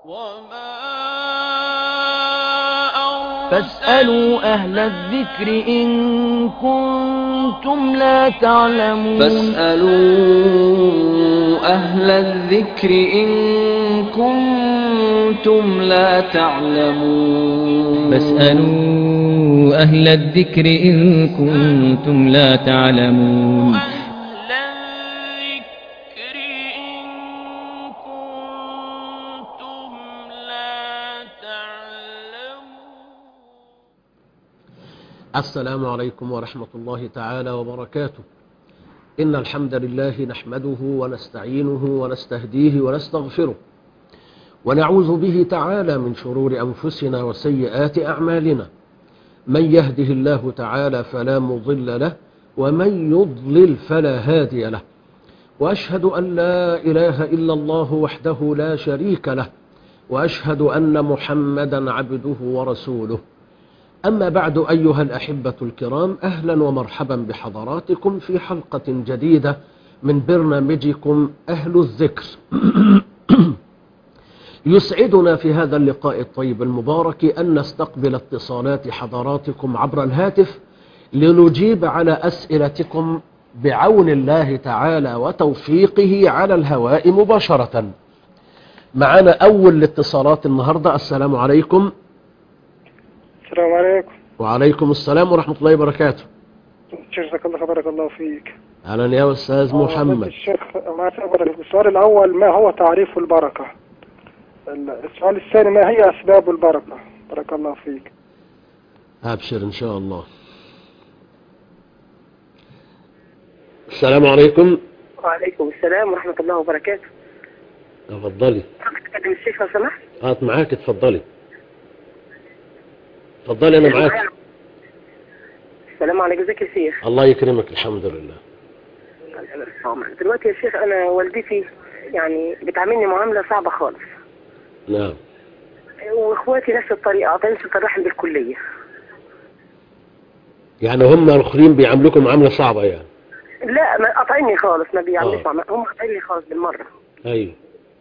فاسألوا أهل الذكر إن كنتم لا تعلمون فاسألوا أهل الذكر إن كنتم لا تعلمون فاسألوا أهل الذكر إن كنتم لا تعلمون أهل الذكر إن كنتم لا تعلمون السلام عليكم ورحمة الله تعالى وبركاته إن الحمد لله نحمده ونستعينه ونستهديه ونستغفره ونعوذ به تعالى من شرور أنفسنا وسيئات أعمالنا من يهده الله تعالى فلا مضل له ومن يضلل فلا هادي له وأشهد أن لا إله إلا الله وحده لا شريك له وأشهد أن محمدا عبده ورسوله أما بعد أيها الأحبة الكرام أهلا ومرحبا بحضراتكم في حلقة جديدة من برنامجكم أهل الذكر يسعدنا في هذا اللقاء الطيب المبارك أن نستقبل اتصالات حضراتكم عبر الهاتف لنجيب على أسئلتكم بعون الله تعالى وتوفيقه على الهواء مباشرة معنا أول الاتصالات النهاردة السلام عليكم السلام عليكم وعليكم السلام ورحمة الله وبركاته جزاك الله بارك الله فيك أهلا يا أستاذ آه، محمد الشيخ ما سأبرك السؤال الأول ما هو تعريف البركة السؤال الثاني ما هي أسباب البركة بارك الله فيك أبشر إن شاء الله السلام عليكم وعليكم السلام ورحمة الله وبركاته تفضلي حضرتك تقدم الشيخ لو سمحت هات معاك تفضلي تفضلي أنا معاك السلام عليكم ازيك يا شيخ الله يكرمك الحمد لله دلوقتي يا شيخ أنا والدتي يعني بتعاملني معاملة صعبة خالص نعم واخواتي نفس الطريقة قاطعين صلة الرحم بالكلية يعني هم الآخرين بيعاملوكم معاملة صعبة يعني لا ما قاطعيني خالص ما بيعملوش آه. معاملة هم قاطعيني خالص بالمرة أيوه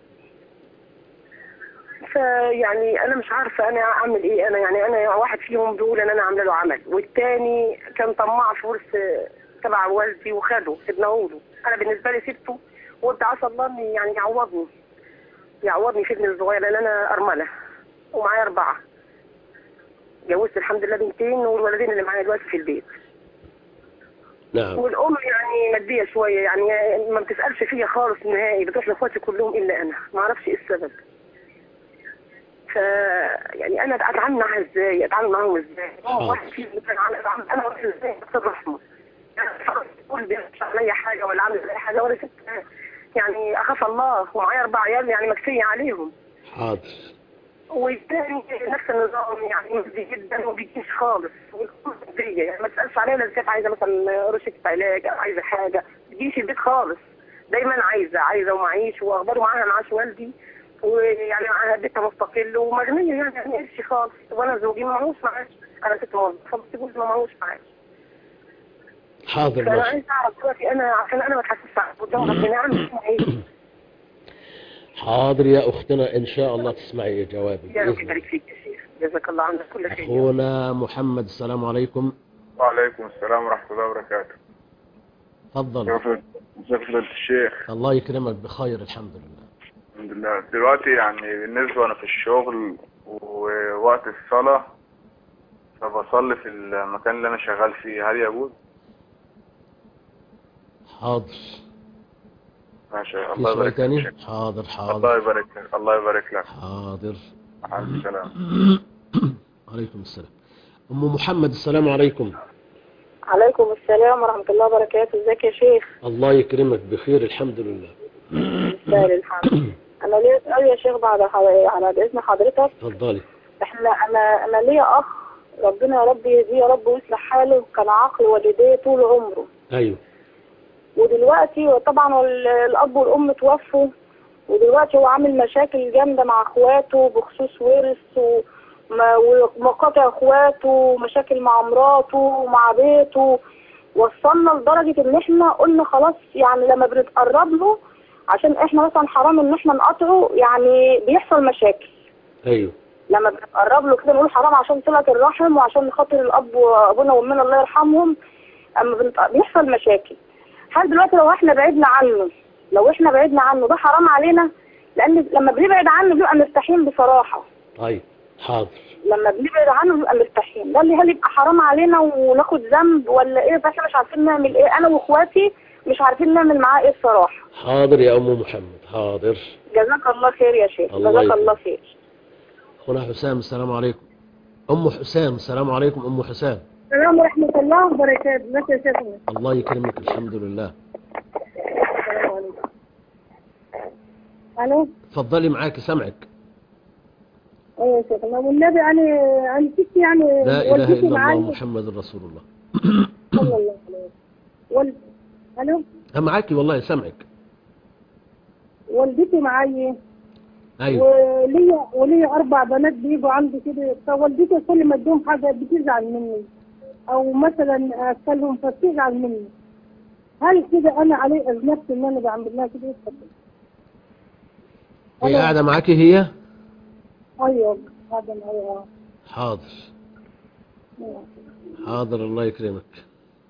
فيعني انا مش عارفه انا اعمل ايه انا يعني انا واحد فيهم بيقول ان انا عامله له عمل والتاني كان طماع في ورث تبع والدي وخده سيبناه له انا بالنسبه لي سبته وقلت عسى الله ان يعني يعوضني يعوضني في ابني الصغير لان انا ارمله ومعايا اربعه جوزت الحمد لله بنتين والولدين اللي معايا دلوقتي في البيت نعم والام يعني ماديه شويه يعني ما بتسالش فيا خالص نهائي بتروح لاخواتي كلهم الا انا ما اعرفش ايه السبب ف يعني انا اتعامل معاها ازاي اتعامل معاهم ازاي هو واحد فيهم كان عامل اتعامل انا واحد ازاي اكتر رحمه يعني خلاص كل بيعمل عليا حاجه ولا عامل اي حاجه ولا ست يعني اخاف الله ومعايا اربع عيال يعني مكفيه عليهم حاضر والتاني نفس النظام يعني مجدي جدا وما بيجيش خالص والكل مادية يعني ما تسألش عليها لو كانت عايزة مثلا رشة علاج أو عايزة حاجة ما تجيش البيت خالص دايما عايزة عايزة ومعيش وأخباره معاها معاش والدي ويعني معاها بيتها مستقل ومغنية يعني يعني قرش خالص وأنا زوجي ما معهوش معاش أنا ست موظفة بس جوزي ما معهوش معاش حاضر فأنا ماشي عايزة أعرف دلوقتي أنا عشان أنا ما اتحسسش قدام ربنا أعمل فيها إيه حاضر يا أختنا إن شاء الله تسمعي جوابي يا رب بإذن الله. يبارك فيك يا شيخ جزاك الله عنك كل خير أخونا محمد السلام عليكم وعليكم السلام ورحمة الله وبركاته تفضل ازيك يا فضيلة الشيخ الله يكرمك بخير الحمد لله الحمد لله دلوقتي يعني بالنسبة أنا في الشغل ووقت الصلاة فبصلي في المكان اللي أنا شغال فيه هل يجوز؟ حاضر ماشي في الله سؤال يبارك تاني لك حاضر الله حاضر يبارك لك الله يبارك لك حاضر مع السلامة عليكم السلام أم محمد السلام عليكم عليكم السلام ورحمة الله وبركاته ازيك يا شيخ الله يكرمك بخير الحمد لله مساء الحمد انا ليا سؤال يا شيخ بعد حض- على اذن حضرتك تفضلي احنا انا انا ليا اخ ربنا يا رب يهديه يا رب ويصلح حاله كان عاقل والديه طول عمره أيوه ودلوقتي طبعا ال- الاب والام توفوا ودلوقتي هو عامل مشاكل جامدة مع اخواته بخصوص ورث وما- ومقاطع اخواته ومشاكل مع مراته ومع بيته وصلنا لدرجة ان احنا قلنا خلاص يعني لما بنتقرب له عشان احنا مثلا حرام ان احنا نقطعه يعني بيحصل مشاكل ايوه لما بنقرب له كده نقول حرام عشان صلة الرحم وعشان خاطر الاب وابونا وامنا الله يرحمهم اما بنت- بيحصل مشاكل هل دلوقتي لو احنا بعدنا عنه لو احنا بعدنا عنه ده حرام علينا لان لما بنبعد عنه بنبقى مرتاحين بصراحة طيب حاضر لما بنبعد عنه بنبقى مرتاحين ده اللي هل يبقى حرام علينا وناخد ذنب ولا ايه فاحنا مش عارفين نعمل ايه انا واخواتي مش عارفين نعمل معاه ايه الصراحة حاضر يا ام محمد حاضر جزاك الله خير يا شيخ الله جزاك يكرمك. الله خير اخونا حسام السلام عليكم ام حسام السلام عليكم ام حسام السلام ورحمة الله وبركاته ازيك يا شيخنا الله يكرمك الحمد لله السلام عليكم الو اتفضلي معاكي سمعك ايوه يا شيخنا والنبي انا انا ستي يعني لا اله والدتي الا الله معايا محمد رسول الله صلى الله عليه وسلم وال... الو أنا معاكي والله سمعك والدتي معايا ايوه وليا وليا اربع بنات بيجوا عندي كده فوالدتي كل ما اديهم حاجه بتزعل مني او مثلا اكلهم فبتزعل مني هل كده انا علي نفسي ان انا بعمل لها كده اتفضل. هي قاعده معاكي هي ايوه هذا معايا حاضر حاضر الله يكرمك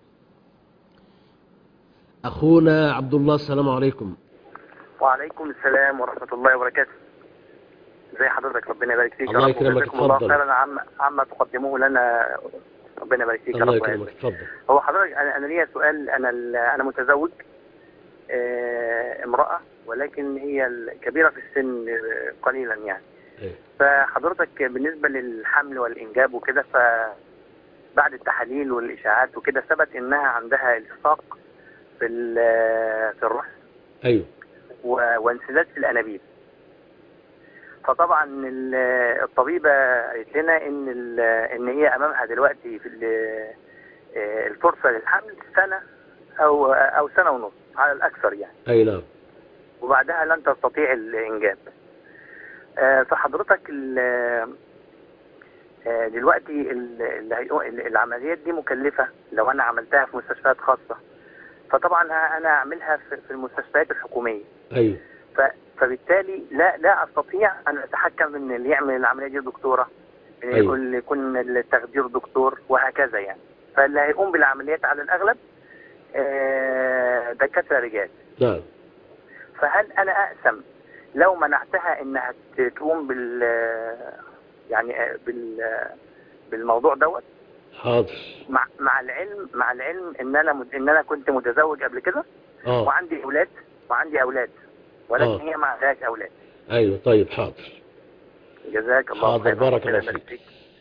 اخونا عبد الله السلام عليكم وعليكم السلام ورحمة الله وبركاته زي حضرتك ربنا يبارك فيك يا الله رب يكرمك، وجزاكم الله اتفضل. خيرا عما عما تقدموه لنا ربنا يبارك فيك يا الله رب يكرمك ويعزك. اتفضل هو حضرتك انا انا ليا سؤال انا ال- انا متزوج آه، امرأة ولكن هي الكبيرة في السن آه، قليلا يعني إيه. فحضرتك بالنسبة للحمل والإنجاب وكده فبعد التحاليل والإشاعات وكده ثبت إنها عندها التصاق في ال- في الرحم ايوه و- وانسداد في الانابيب فطبعا ال- الطبيبه قالت لنا ان ال- ان هي امامها دلوقتي في ال- آه، الفرصه للحمل سنه او او سنه ونص على الاكثر يعني اي نعم وبعدها لن تستطيع الانجاب آه، فحضرتك ال- آه، دلوقتي ال- اللي هيقو- ال- العمليات دي مكلفه لو انا عملتها في مستشفيات خاصه فطبعا ه- انا اعملها في في المستشفيات الحكوميه ايوه ف- فبالتالي لا لا استطيع ان اتحكم ان اللي يعمل العمليه دي دكتوره إن أيوة. يكون يكون التخدير دكتور وهكذا يعني فاللي هيقوم بالعمليات على الاغلب آه، دكاتره رجال نعم فهل انا اقسم لو منعتها انها ت- تقوم بال يعني آه، بال بالموضوع دوت حاضر مع مع العلم مع العلم ان انا مت- ان انا كنت متزوج قبل كده اه وعندي اولاد وعندي اولاد ولكن آه. هي ما عندهاش اولاد ايوه طيب حاضر جزاك الله حاضر، خيرا بارك ربنا الله يبارك فيك.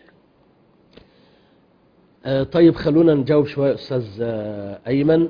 آه، طيب خلونا نجاوب شوية أستاذ آه، أيمن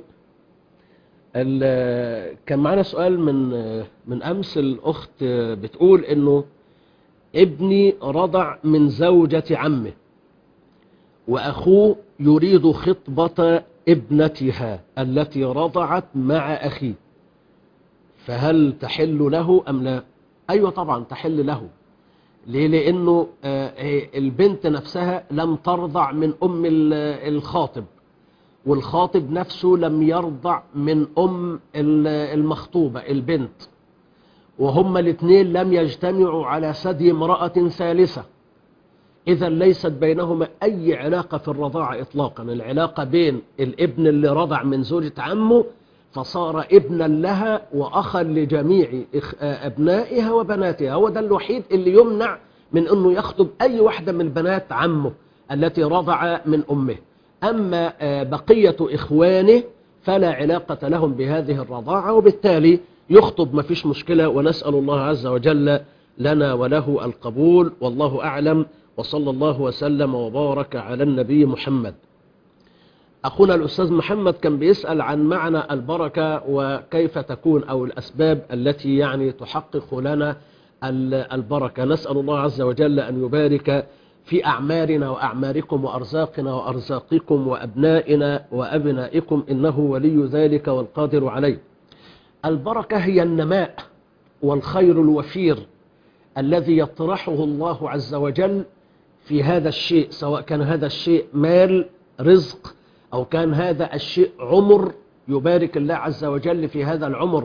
ال- كان معنا سؤال من آه، من أمس الأخت آه، بتقول إنه ابني رضع من زوجة عمه وأخوه يريد خطبة ابنتها التي رضعت مع أخيه فهل تحل له أم لا أيوة طبعا تحل له ليه لأنه آه، هي البنت نفسها لم ترضع من أم ال- الخاطب والخاطب نفسه لم يرضع من أم ال- المخطوبة البنت وهما الاثنين لم يجتمعوا على ثدي امرأة ثالثة إذا ليست بينهما أي علاقة في الرضاعة إطلاقا العلاقة بين الابن اللي رضع من زوجة عمه فصار ابنا لها وأخا لجميع إخ- آه، أبنائها وبناتها هو ده الوحيد اللي يمنع من أنه يخطب أي واحدة من بنات عمه التي رضع من أمه أما آه، بقية إخوانه فلا علاقة لهم بهذه الرضاعة وبالتالي يخطب ما فيش مشكلة ونسأل الله عز وجل لنا وله القبول والله أعلم وصلى الله وسلم وبارك على النبي محمد أخونا الأستاذ محمد كان بيسأل عن معنى البركة وكيف تكون أو الأسباب التي يعني تحقق لنا ال- البركة نسأل الله عز وجل أن يبارك في أعمارنا وأعماركم وأرزاقنا وأرزاقكم وأبنائنا وأبنائكم إنه ولي ذلك والقادر عليه البركة هي النماء والخير الوفير الذي يطرحه الله عز وجل في هذا الشيء سواء كان هذا الشيء مال رزق أو كان هذا الشيء عمر يبارك الله عز وجل في هذا العمر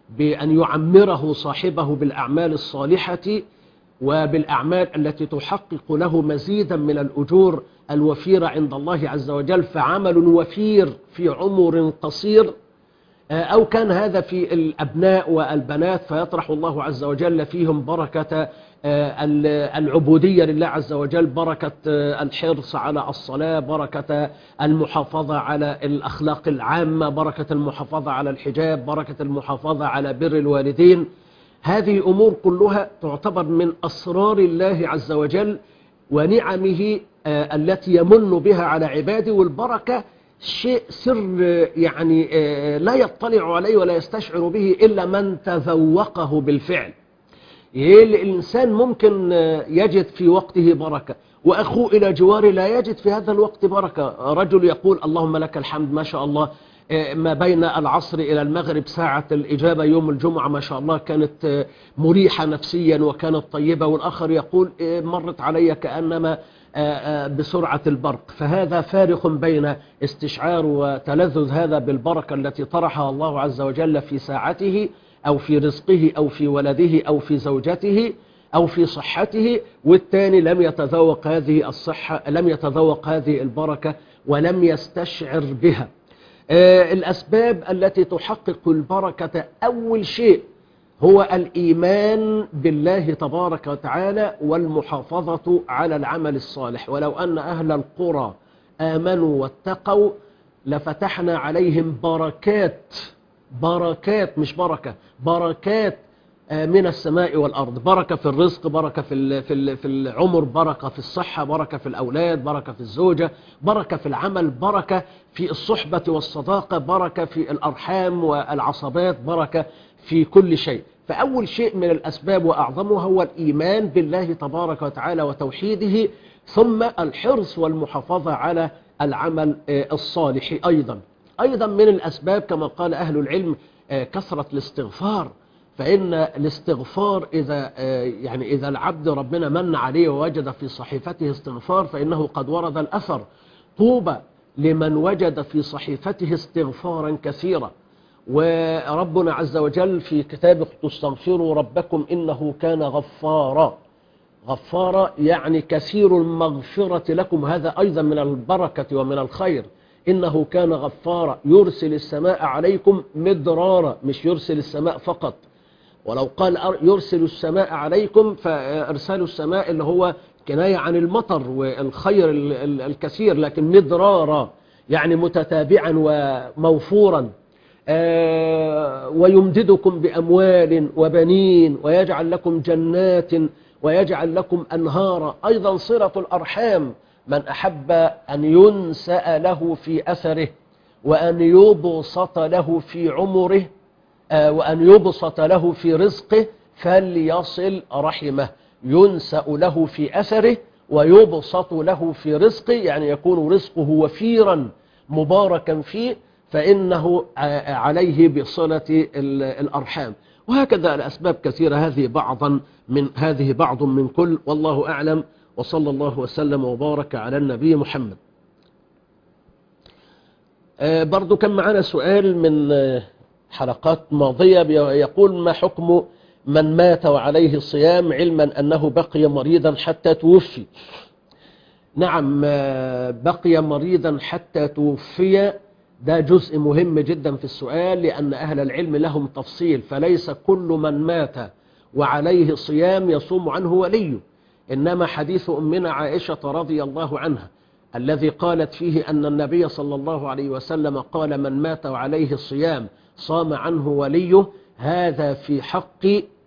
بأن يعمره صاحبه بالأعمال الصالحة وبالأعمال التي تحقق له مزيدا من الأجور الوفيرة عند الله عز وجل فعمل وفير في عمر قصير أو كان هذا في الأبناء والبنات فيطرح الله عز وجل فيهم بركة العبودية لله عز وجل بركة الحرص على الصلاة بركة المحافظة على الأخلاق العامة بركة المحافظة على الحجاب بركة المحافظة على بر الوالدين هذه أمور كلها تعتبر من أسرار الله عز وجل ونعمه التي يمن بها على عباده والبركة شيء سر يعني لا يطلع عليه ولا يستشعر به إلا من تذوقه بالفعل الإنسان ممكن يجد في وقته بركة وأخوه إلى جواره لا يجد في هذا الوقت بركة رجل يقول اللهم لك الحمد ما شاء الله ما بين العصر إلى المغرب ساعة الإجابة يوم الجمعة ما شاء الله كانت مريحة نفسيا وكانت طيبة والآخر يقول مرت علي كأنما بسرعة البرق فهذا فارق بين استشعار وتلذذ هذا بالبركة التي طرحها الله عز وجل في ساعته أو في رزقه أو في ولده أو في زوجته أو في صحته والثاني لم يتذوق هذه الصحة لم يتذوق هذه البركة ولم يستشعر بها الأسباب التي تحقق البركة أول شيء هو الإيمان بالله تبارك وتعالى والمحافظة على العمل الصالح ولو أن أهل القرى آمنوا واتقوا لفتحنا عليهم بركات بركات مش بركة بركات من السماء والأرض بركة في الرزق بركة في في في العمر بركة في الصحة بركة في الأولاد بركة في الزوجة بركة في العمل بركة في الصحبة والصداقة بركة في الأرحام والعصبات بركة في كل شيء فأول شيء من الأسباب وأعظمها هو الإيمان بالله تبارك وتعالى وتوحيده ثم الحرص والمحافظة على العمل الصالح أيضا أيضا من الأسباب كما قال أهل العلم كثرة الاستغفار فإن الاستغفار إذا يعني إذا العبد ربنا من عليه ووجد في صحيفته استغفار فإنه قد ورد الأثر طوبى لمن وجد في صحيفته استغفارا كثيرا وربنا عز وجل في كتابه تستغفروا ربكم إنه كان غفارا غفارا يعني كثير المغفرة لكم هذا أيضا من البركة ومن الخير إنه كان غفارا يرسل السماء عليكم مدرارا مش يرسل السماء فقط ولو قال يرسل السماء عليكم فإرسال السماء اللي هو كناية عن المطر والخير الكثير لكن مدرارا يعني متتابعا وموفورا ويمددكم بأموال وبنين ويجعل لكم جنات ويجعل لكم أنهارا أيضا صلة الأرحام من أحب أن ينسأ له في أثره وأن يبسط له في عمره وأن يبسط له في رزقه فليصل رحمه ينسأ له في أثره ويبسط له في رزقه يعني يكون رزقه وفيرا مباركا فيه فإنه عليه بصلة الأرحام وهكذا الأسباب كثيرة هذه بعضا من هذه بعض من كل والله أعلم وصلى الله وسلم وبارك على النبي محمد برضو كان معنا سؤال من حلقات ماضية يقول ما حكم من مات وعليه الصيام علما أنه بقي مريضا حتى توفي نعم بقي مريضا حتى توفي ده جزء مهم جدا في السؤال لأن أهل العلم لهم تفصيل فليس كل من مات وعليه صيام يصوم عنه وليه إنما حديث أمنا عائشة رضي الله عنها الذي قالت فيه أن النبي صلى الله عليه وسلم قال من مات وعليه الصيام صام عنه وليه هذا في حق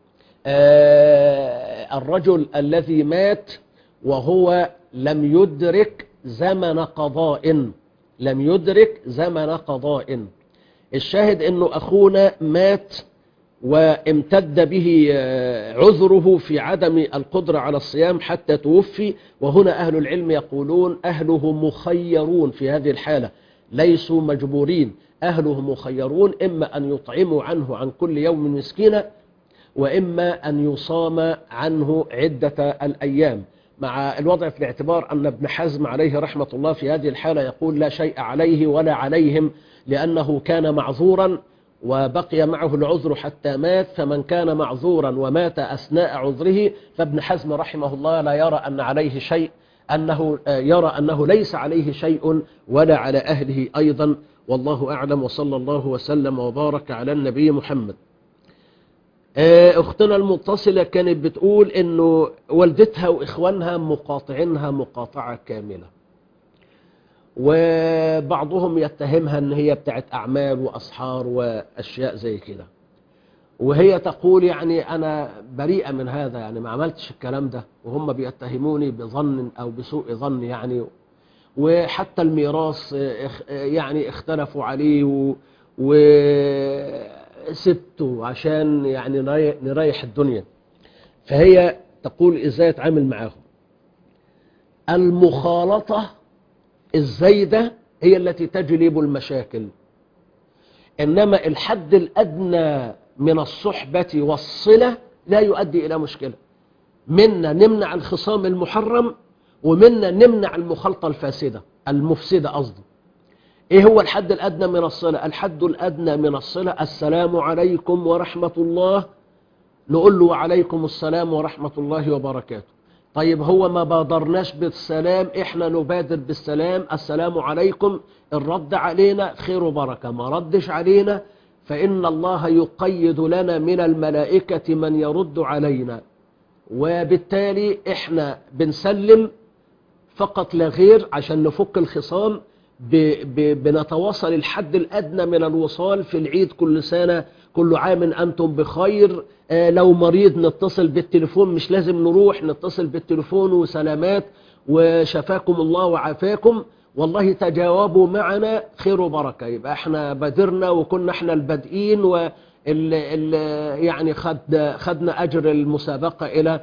الرجل الذي مات وهو لم يدرك زمن قضاء لم يدرك زمن قضاء الشاهد انه اخونا مات وامتد به عذره في عدم القدرة على الصيام حتى توفي وهنا أهل العلم يقولون أهله مخيرون في هذه الحالة ليسوا مجبورين أهله مخيرون إما أن يطعموا عنه عن كل يوم مسكينة وإما أن يصام عنه عدة الأيام مع الوضع في الاعتبار أن ابن حزم عليه رحمة الله في هذه الحالة يقول لا شيء عليه ولا عليهم لأنه كان معذورا وبقي معه العذر حتى مات فمن كان معذورا ومات أثناء عذره فابن حزم رحمه الله لا يرى أن عليه شيء أنه يرى أنه ليس عليه شيء ولا على أهله أيضا والله أعلم وصلى الله وسلم وبارك على النبي محمد أختنا المتصلة كانت بتقول أنه والدتها وإخوانها مقاطعينها مقاطعة كاملة وبعضهم يتهمها أن هي بتاعت أعمال وأسحار وأشياء زي كده وهي تقول يعني أنا بريئة من هذا يعني ما عملتش الكلام ده وهم بيتهموني بظن أو بسوء ظن يعني وحتى الميراث يعني اختلفوا عليه و... وسبته عشان يعني نريح الدنيا فهي تقول ازاي اتعامل معاهم المخالطة الزايدة هي التي تجلب المشاكل إنما الحد الأدنى من الصحبة والصلة لا يؤدي إلى مشكلة منا نمنع الخصام المحرم ومنا نمنع المخالطة الفاسدة المفسدة قصدي ايه هو الحد الادنى من الصلة الحد الادنى من الصلة السلام عليكم ورحمة الله نقول له وعليكم السلام ورحمة الله وبركاته طيب هو ما بادرناش بالسلام احنا نبادر بالسلام السلام عليكم الرد علينا خير وبركة ما ردش علينا فإن الله يقيد لنا من الملائكة من يرد علينا وبالتالي احنا بنسلم فقط لا غير عشان نفك الخصام ب ب بنتواصل الحد الأدنى من الوصال في العيد كل سنة كل عام أنتم بخير آه لو مريض نتصل بالتليفون مش لازم نروح نتصل بالتليفون وسلامات وشفاكم الله وعافاكم والله تجاوبوا معنا خير وبركة يبقى احنا بادرنا وكنا احنا البادئين و ال ال يعني خد خدنا أجر المسابقة إلى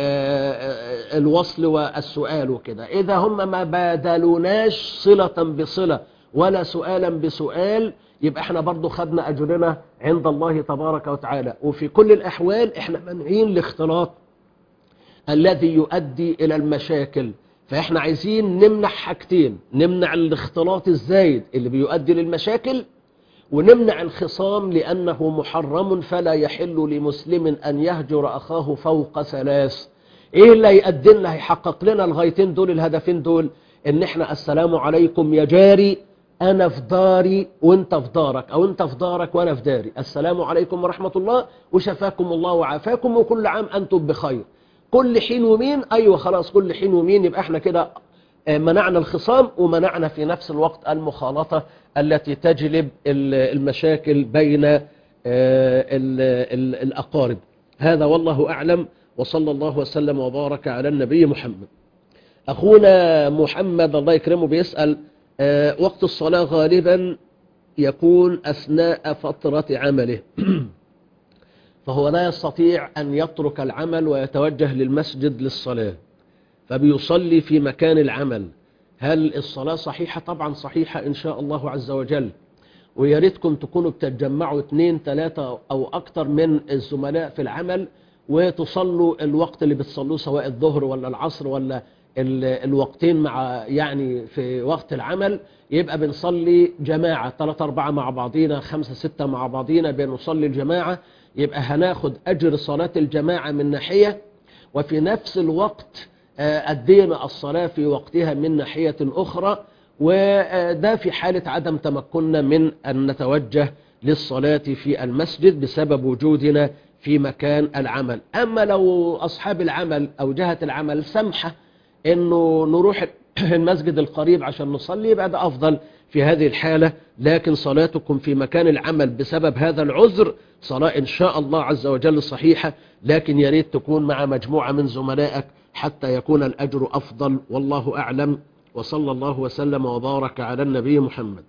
الوصل والسؤال وكده إذا هم ما بادلوناش صلة بصلة ولا سؤالا بسؤال يبقى احنا برضو خدنا أجرنا عند الله تبارك وتعالى وفي كل الأحوال احنا منعين الاختلاط الذي يؤدي إلى المشاكل فاحنا عايزين نمنع حاجتين نمنع الاختلاط الزايد اللي بيؤدي للمشاكل ونمنع الخصام لأنه محرم فلا يحل لمسلم أن يهجر أخاه فوق ثلاث إيه اللي يقدمنا هيحقق لنا الغايتين دول الهدفين دول إن إحنا السلام عليكم يا جاري أنا في داري وإنت في دارك أو إنت في دارك وأنا في داري السلام عليكم ورحمة الله وشفاكم الله وعافاكم وكل عام أنتم بخير كل حين ومين أيوة خلاص كل حين ومين يبقى إحنا كده منعنا الخصام ومنعنا في نفس الوقت المخالطة التي تجلب المشاكل بين الأقارب هذا والله أعلم وصلى الله وسلم وبارك على النبي محمد أخونا محمد الله يكرمه بيسأل وقت الصلاة غالبا يكون أثناء فترة عمله فهو لا يستطيع أن يترك العمل ويتوجه للمسجد للصلاة فبيصلي في مكان العمل هل الصلاة صحيحة طبعا صحيحة إن شاء الله عز وجل ويا ريتكم تكونوا بتتجمعوا اثنين ثلاثة أو أكثر من الزملاء في العمل وتصلوا الوقت اللي بتصلوه سواء الظهر ولا العصر ولا الوقتين مع يعني في وقت العمل يبقى بنصلي جماعة ثلاثة أربعة مع بعضينا خمسة ستة مع بعضينا بنصلي الجماعة يبقى هناخد أجر صلاة الجماعة من ناحية وفي نفس الوقت أدينا الصلاة في وقتها من ناحية أخرى وده في حالة عدم تمكننا من أن نتوجه للصلاة في المسجد بسبب وجودنا في مكان العمل أما لو أصحاب العمل أو جهة العمل سمحة أنه نروح المسجد القريب عشان نصلي يبقى ده أفضل في هذه الحالة لكن صلاتكم في مكان العمل بسبب هذا العذر صلاة إن شاء الله عز وجل صحيحة لكن يريد تكون مع مجموعة من زملائك حتى يكون الأجر أفضل والله أعلم وصلى الله وسلم وبارك على النبي محمد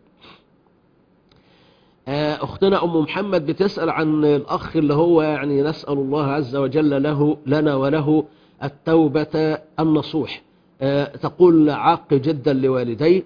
أختنا أم محمد بتسأل عن الأخ اللي هو يعني نسأل الله عز وجل له لنا وله التوبة النصوح تقول عاق جدا لوالديه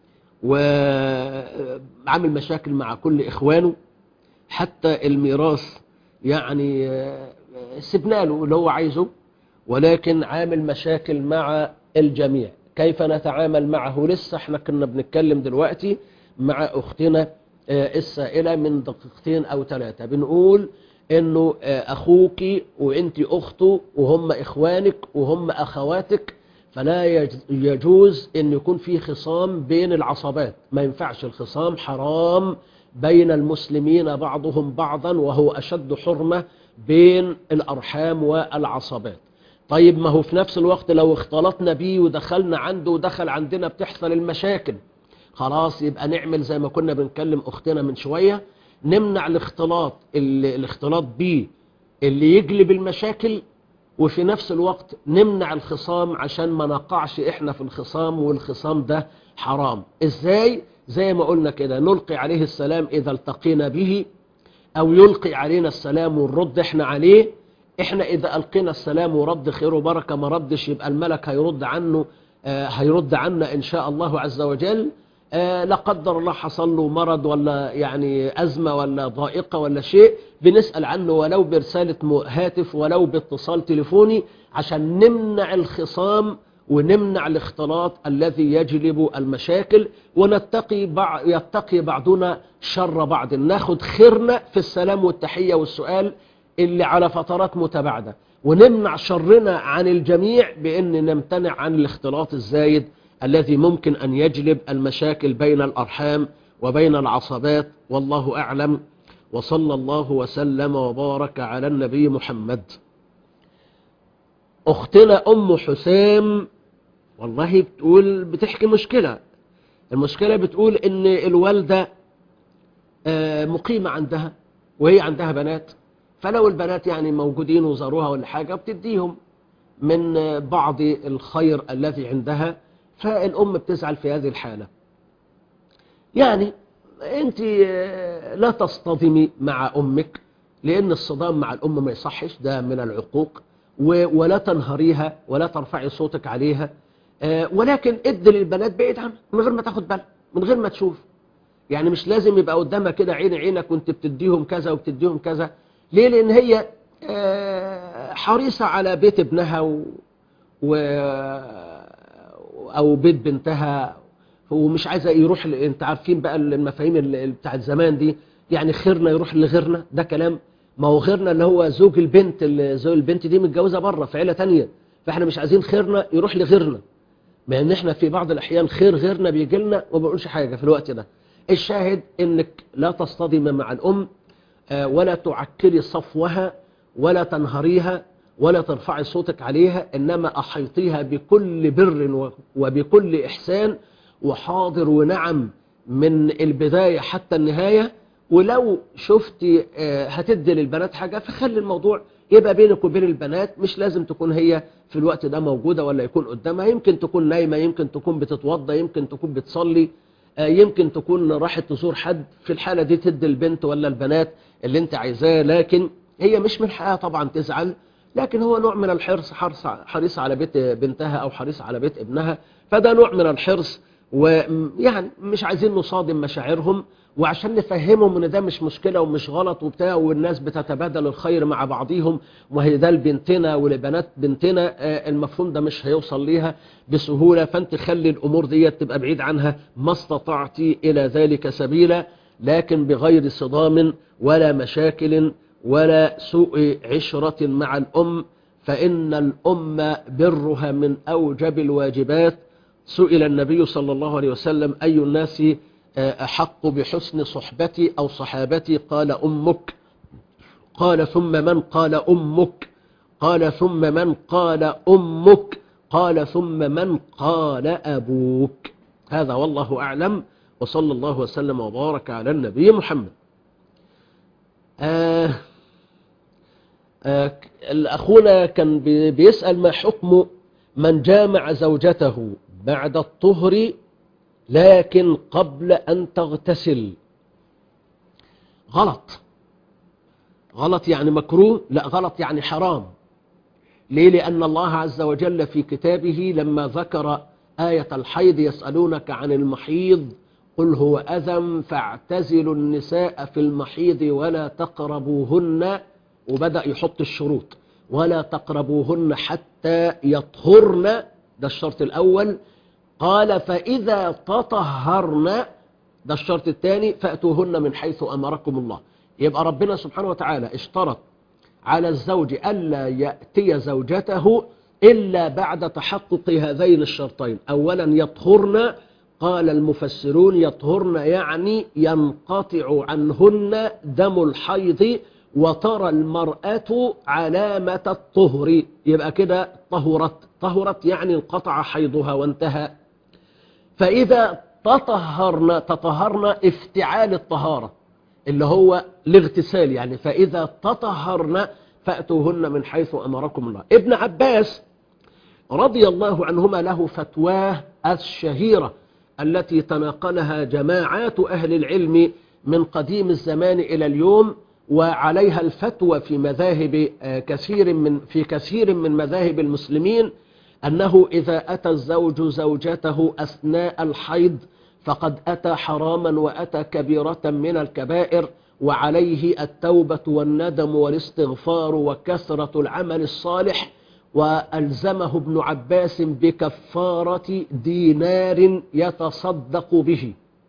وعمل مشاكل مع كل إخوانه حتى الميراث يعني سبنا له اللي هو عايزه ولكن عامل مشاكل مع الجميع كيف نتعامل معه لسه احنا كنا بنتكلم دلوقتي مع أختنا آه، السائلة من دقيقتين أو ثلاثة بنقول إنه آه، أخوك وأنت أخته وهم إخوانك وهم أخواتك فلا يج- يجوز أن يكون في خصام بين العصبات ما ينفعش الخصام حرام بين المسلمين بعضهم بعضا وهو أشد حرمة بين الأرحام والعصبات طيب ما هو في نفس الوقت لو اختلطنا بيه ودخلنا عنده ودخل عندنا بتحصل المشاكل خلاص يبقى نعمل زي ما كنا بنكلم أختنا من شوية نمنع الاختلاط اللي الاختلاط بيه اللي يجلب المشاكل وفي نفس الوقت نمنع الخصام عشان ما نقعش احنا في الخصام والخصام ده حرام ازاي زي ما قلنا كده نلقي عليه السلام اذا التقينا به او يلقي علينا السلام ونرد احنا عليه احنا اذا القينا السلام ورد خير وبركة ما ردش يبقى الملك هيرد عنه آه هيرد عنا ان شاء الله عز وجل آه لا قدر الله حصل له مرض ولا يعني أزمة ولا ضائقة ولا شيء بنسأل عنه ولو برسالة م- هاتف ولو باتصال تليفوني عشان نمنع الخصام ونمنع الاختلاط الذي يجلب المشاكل ونتقي بع... يتقي بعضنا شر بعض ناخد خيرنا في السلام والتحية والسؤال اللي على فترات متباعدة ونمنع شرنا عن الجميع بأن نمتنع عن الاختلاط الزايد الذي ممكن أن يجلب المشاكل بين الأرحام وبين العصبات والله أعلم وصلى الله وسلم وبارك على النبي محمد أختنا أم حسام والله بتقول بتحكي مشكلة المشكلة بتقول إن الوالدة آه، مقيمة عندها وهي عندها بنات فلو البنات يعني موجودين وزاروها ولا حاجة بتديهم من آه، بعض الخير الذي عندها فالأم بتزعل في هذه الحالة يعني أنت آه، لا تصطدمي مع أمك لأن الصدام مع الأم ما يصحش ده من العقوق و- ولا تنهريها ولا ترفعي صوتك عليها آه، ولكن ادي للبنات بعيد عنها من غير ما تاخد بالها من غير ما تشوف يعني مش لازم يبقى قدامها كده عين عينك وانت بتديهم كذا وبتديهم كذا ليه لان هي آه، حريصة على بيت ابنها و... و... او بيت بنتها ومش عايزة يروح ل... انت عارفين بقى المفاهيم ال- بتاعت زمان دي يعني خيرنا يروح لغيرنا ده كلام ما هو غيرنا اللي هو زوج البنت اللي زوج البنت دي متجوزة بره في عيلة تانية فاحنا مش عايزين خيرنا يروح لغيرنا مع ان احنا في بعض الاحيان خير غيرنا بيجي لنا وما بنقولش حاجه في الوقت ده الشاهد انك لا تصطدم مع الام آه، ولا تعكري صفوها ولا تنهريها ولا ترفعي صوتك عليها انما احيطيها بكل بر و- وبكل احسان وحاضر ونعم من البدايه حتى النهايه ولو شفتي آه، هتدي للبنات حاجه فخلي الموضوع يبقى بينك وبين البنات مش لازم تكون هي في الوقت ده موجودة ولا يكون قدامها يمكن تكون نايمة يمكن تكون بتتوضى يمكن تكون بتصلي آه، يمكن تكون راحت تزور حد في الحالة دي تدي البنت ولا البنات اللي انت عايزاه لكن هي مش من حقها طبعا تزعل لكن هو نوع من الحرص حرص حريص على بيت بنتها او حريص على بيت ابنها فده نوع من الحرص ويعني مش عايزين نصادم مشاعرهم وعشان نفهمهم ان ده مش مشكلة ومش غلط وبتاع والناس بتتبادل الخير مع بعضيهم وهي ده لبنتنا ولبنات بنتنا آه، المفهوم ده مش هيوصل ليها بسهولة فانت خلي الامور دي تبقى بعيد عنها ما استطعتي الى ذلك سبيلا لكن بغير صدام ولا مشاكل ولا سوء عشرة مع الأم فإن الأم برها من أوجب الواجبات سئل النبي صلى الله عليه وسلم أي الناس آه، أحق بحسن صحبتي أو صحابتي قال أمك قال ثم من قال أمك قال ثم من قال أمك قال ثم من قال أبوك هذا والله أعلم وصلى الله وسلم وبارك على النبي محمد آه آه الأخونا كان بي- بيسأل ما حكم من جامع زوجته بعد الطهر لكن قبل أن تغتسل غلط غلط يعني مكروه لا غلط يعني حرام ليه لأن الله عز وجل في كتابه لما ذكر آية الحيض يسألونك عن المحيض قل هو أذى فاعتزلوا النساء في المحيض ولا تقربوهن وبدأ يحط الشروط ولا تقربوهن حتى يطهرن ده الشرط الأول قال فإذا تطهرن ده الشرط الثاني فأتوهن من حيث أمركم الله يبقى ربنا سبحانه وتعالى اشترط على الزوج ألا يأتي زوجته إلا بعد تحقق هذين الشرطين أولا يطهرن قال المفسرون يطهرن يعني ينقطع عنهن دم الحيض وترى المرأة علامة الطهر يبقى كده طهرت طهرت يعني انقطع حيضها وانتهى فإذا تطهرن تطهرن افتعال الطهارة اللي هو الاغتسال يعني فإذا تطهرن فأتوهن من حيث أمركم الله ابن عباس رضي الله عنهما له فتواه الشهيرة التي تناقلها جماعات أهل العلم من قديم الزمان إلى اليوم وعليها الفتوى في مذاهب آه، كثير من في كثير من مذاهب المسلمين أنه إذا أتى الزوج زوجته أثناء الحيض فقد أتى حراما وأتى كبيرة من الكبائر وعليه التوبة والندم والاستغفار وكثرة العمل الصالح وألزمه ابن عباس بكفارة دينار يتصدق به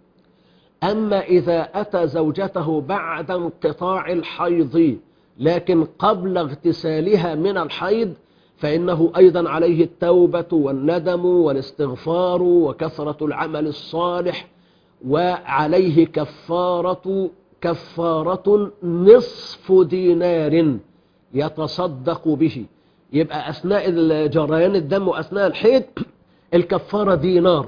أما إذا أتى زوجته بعد انقطاع الحيض لكن قبل اغتسالها من الحيض فإنه أيضا عليه التوبة والندم والاستغفار وكثرة العمل الصالح وعليه كفارة كفارة نصف دينار يتصدق به يبقى أثناء جريان الدم وأثناء الحيض الكفارة دينار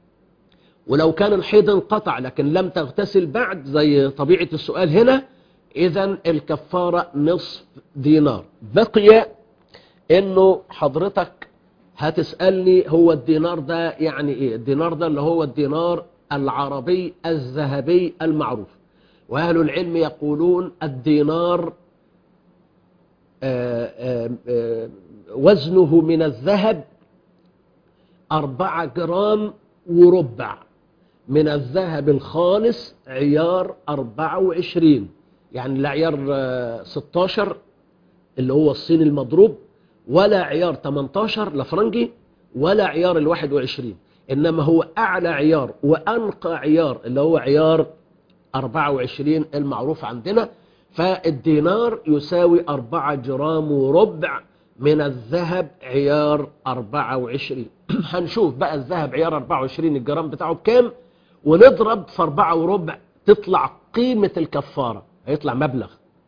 ولو كان الحيض انقطع لكن لم تغتسل بعد زي طبيعة السؤال هنا إذا الكفارة نصف دينار بقي إنه حضرتك هتسألني هو الدينار ده يعني إيه الدينار ده اللي هو الدينار العربي الذهبي المعروف وأهل العلم يقولون الدينار آآ آآ آآ وزنه من الذهب أربعة جرام وربع من الذهب الخالص عيار 24 يعني لا عيار آه، 16 اللي هو الصيني المضروب ولا عيار 18 لفرنجي ولا عيار ال 21 إنما هو أعلى عيار وأنقى عيار اللي هو عيار 24 المعروف عندنا فالدينار يساوي 4 جرام وربع من الذهب عيار 24 هنشوف بقى الذهب عيار 24 الجرام بتاعه بكام ونضرب في 4 وربع تطلع قيمة الكفارة هيطلع مبلغ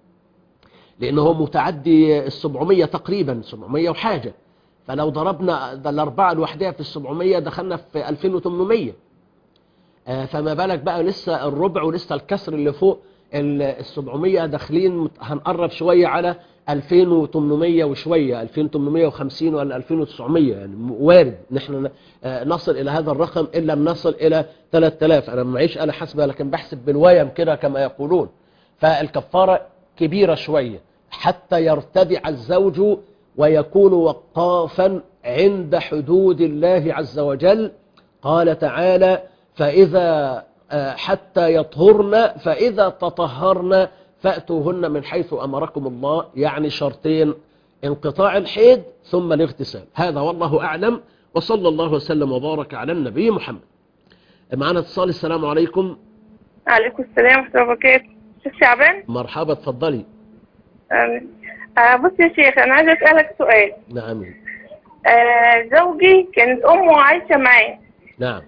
لأنه هو متعدي ال 700 تقريبا 700 وحاجة فلو ضربنا ده الأربعة لوحدها في ال 700 دخلنا في 2800 آه، فما بالك بقى لسه الربع ولسه الكسر اللي فوق ال 700 داخلين هنقرب شوية على 2800 وشوية 2850 ولا 2900 يعني وارد نحن آه، نصل إلى هذا الرقم إلا لم نصل إلى 3000 أنا معيش أنا حسبة لكن بحسب بالويم كده كما يقولون فالكفارة كبيرة شوية حتى يرتدع الزوج ويكون وقافا عند حدود الله عز وجل قال تعالى فإذا آه، حتى يطهرن فإذا تطهرن فأتوهن من حيث أمركم الله يعني شرطين انقطاع الحيض ثم الاغتسال هذا والله أعلم وصلى الله وسلم وبارك على النبي محمد معنا اتصال السلام عليكم عليكم السلام ورحمة الله وبركاته شيخ شعبان مرحبا اتفضلي آمين. آه بص يا شيخ أنا عايزة أسألك سؤال نعم آه زوجي كانت أمه عايشة معاه نعم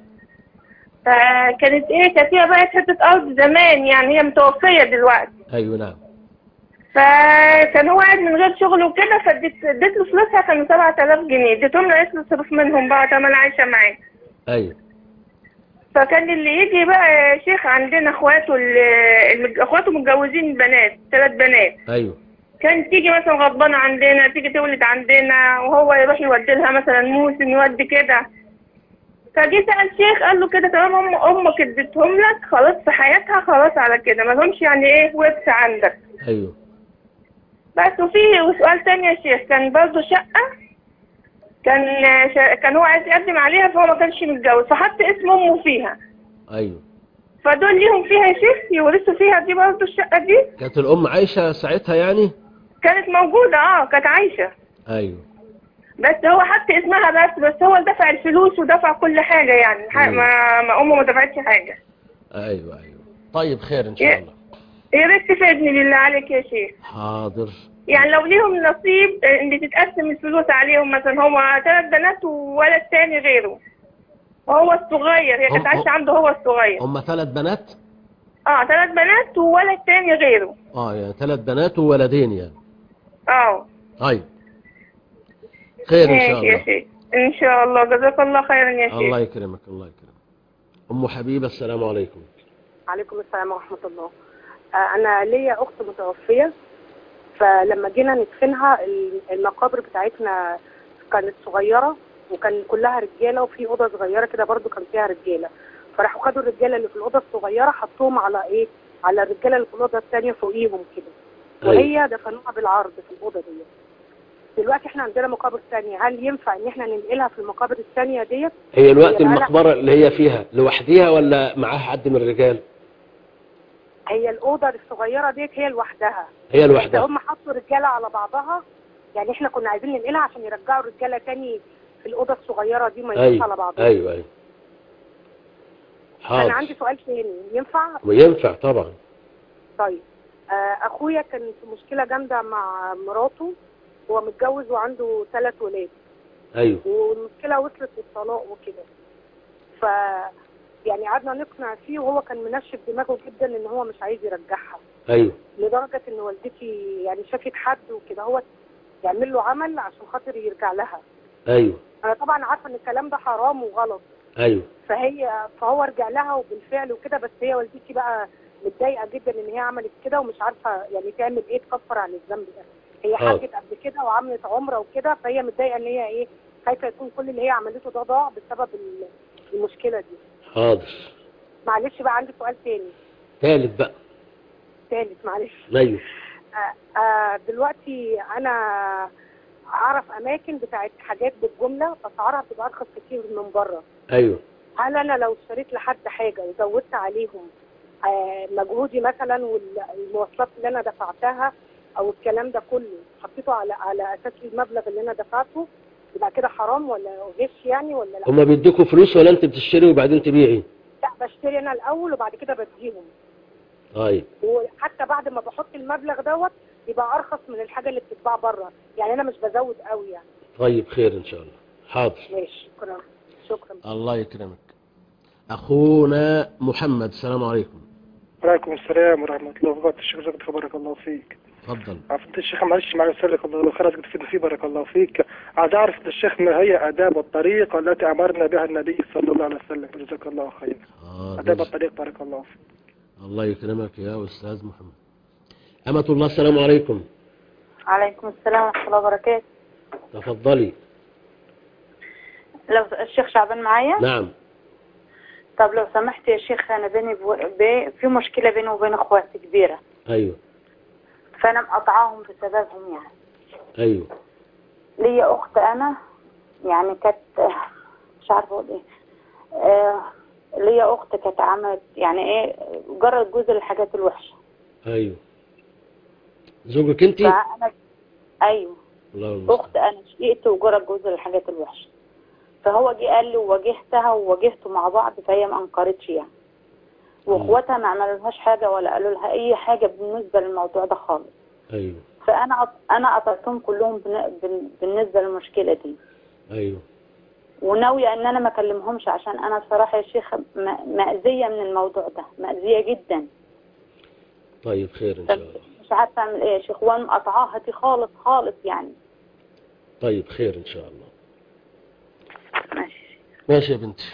فكانت إيه كانت هي بقى حتة أرض زمان يعني هي متوفية دلوقتي أيوة نعم فكان هو قاعد من غير شغل وكده فاديت اديت له فلوسها كانوا 7000 جنيه اديتهم له قلت له اصرف منهم بقى طب انا عايشه معاه أيوة فكان اللي يجي بقى يا شيخ عندنا اخواته اللي المج- اخواته متجوزين بنات ثلاث بنات أيوة كانت تيجي مثلا غضبانه عندنا تيجي تولد عندنا وهو يروح يودي لها مثلا موسم يودي كده فجه سأل شيخ قال له كده تمام هم امك اديتهم لك خلاص في حياتها خلاص على كده ما لهمش يعني ايه ورث عندك أيوة بس وفي وسؤال تاني يا شيخ كان برضه شقة كان شا... كان هو عايز يقدم عليها فهو ما كانش متجوز فحط اسم امه فيها أيوة فدول ليهم فيها يا شيخ يورثوا فيها دي برضه الشقة دي كانت الأم عايشة ساعتها يعني كانت موجودة اه كانت عايشة أيوة بس هو حط اسمها بس بس هو اللي دفع الفلوس ودفع كل حاجة يعني ح- مم. ما, ما امه ما دفعتش حاجة ايوه ايوه طيب خير ان شاء يا- الله يا ريت تفيدني بالله عليك يا شيخ حاضر يعني لو ليهم نصيب آه، ان تتقسم الفلوس عليهم مثلا هو ثلاث بنات وولد تاني غيره وهو الصغير هي كانت هم- عايشه عنده هو الصغير هم ثلاث بنات اه ثلاث بنات وولد تاني غيره اه يعني ثلاث بنات وولدين يعني اه طيب خير ان شاء ماشي يا الله شيخ ان شاء الله جزاك الله خيرا يا شيخ الله يكرمك الله يكرمك ام حبيبه السلام عليكم عليكم السلام ورحمة الله آه، أنا ليا أخت متوفية فلما جينا ندفنها ال- المقابر بتاعتنا كانت صغيرة وكان كلها رجالة وفي أوضة صغيرة كده برضو كان فيها رجالة فراحوا خدوا الرجالة اللي في الأوضة الصغيرة حطوهم على إيه على الرجالة اللي في الأوضة الثانية فوقيهم كده وهي دفنوها بالعرض في الأوضة دي دلوقتي احنا عندنا مقابر ثانية هل ينفع ان احنا ننقلها في المقابر الثانية ديت هي الوقت هي بقالها- المقبره اللي هي فيها لوحديها ولا معاها حد من الرجال هي الأوضة الصغيرة ديت هي لوحدها هي بس لوحدها هم حطوا رجاله على بعضها يعني احنا كنا عايزين ننقلها عشان يرجعوا الرجاله تاني في الاوضه الصغيره دي ما يبقوش على ايوه بعضهم ايوه ايوه انا حاضر عندي سؤال تاني ينفع وينفع طبعا طيب آه اخويا كان في مشكله جامده مع مراته هو متجوز وعنده ثلاث ولاد ايوه والمشكله وصلت للطلاق وكده ف يعني قعدنا نقنع فيه وهو كان منشف دماغه جدا ان هو مش عايز يرجعها ايوه لدرجه ان والدتي يعني شافت حد وكده هو يعمل له عمل عشان خاطر يرجع لها ايوه انا طبعا عارفه ان الكلام ده حرام وغلط ايوه فهي فهو رجع لها وبالفعل وكده بس هي والدتي بقى متضايقه جدا ان هي عملت كده ومش عارفه يعني تعمل ايه تكفر عن الذنب ده هي آه. حجت قبل كده وعملت عمره وكده فهي متضايقه ان هي ايه خايفه يكون كل اللي هي عملته ده ضاع بسبب ال- المشكله دي حاضر معلش بقى عندي سؤال تاني ثالث بقى ثالث معلش ايوه آه آه دلوقتي انا اعرف اماكن بتاعت حاجات بالجمله اسعارها بتبقى ارخص كتير من بره ايوه هل انا لو اشتريت لحد حاجه وزودت عليهم آه مجهودي مثلا والمواصلات اللي انا دفعتها او الكلام ده كله حطيته على على اساس المبلغ اللي انا دفعته يبقى كده حرام ولا غش يعني ولا لا؟ هما بيدوكوا فلوس ولا انت بتشتري وبعدين تبيعي لا بشتري انا الاول وبعد كده بديهم طيب وحتى بعد ما بحط المبلغ دوت يبقى ارخص من الحاجه اللي بتتباع بره يعني انا مش بزود قوي يعني طيب خير ان شاء الله حاضر ماشي شكرا شكرا الله يكرمك اخونا محمد السلام عليكم وعليكم السلام ورحمة الله وبركاته الشيخ زكت بارك الله فيك اتفضل عرفت الشيخ معلش معلش سألك الله خير عايزك تفيد فيه بارك الله فيك عايز أعرف الشيخ ما هي آداب الطريق التي أمرنا بها النبي صلى الله عليه وسلم جزاك الله خير آداب حاضر الطريق بارك الله فيك الله يكرمك يا استاذ محمد أمة الله السلام عليكم عليكم السلام ورحمة الله وبركاته تفضلي لو الشيخ شعبان معايا نعم طب لو سمحت يا شيخ أنا بيني بو... بي... في مشكلة بيني وبين إخواتي كبيرة ايوه فأنا مقطعاهم بسببهم يعني ايوه ليا أخت أنا يعني كانت مش عارفة أقول إيه آه... ليا أخت كانت عملت يعني إيه جرت جوز الحاجات الوحشة ايوه زوجك انت فأنا أيوه الله المستعان اخت انا شقيت وجرى جوز الحاجات الوحشه فهو جه قال لي وواجهتها وواجهته مع بعض فهي ما انكرتش يعني واخواتها ما عملولهاش حاجه ولا قالوا لها اي حاجه بالنسبه للموضوع ده خالص ايوه فانا قط- انا قطعتهم كلهم بن- بن- بالنسبه للمشكله دي ايوه وناويه ان انا ما اكلمهمش عشان انا بصراحه يا شيخ م- مأذيه من الموضوع ده مأذيه جدا طيب خير ان شاء الله مش عارفه اعمل ايه يا شيخ وانا مقطعاها دي خالص خالص يعني طيب خير ان شاء الله ماشي ماشي يا بنتي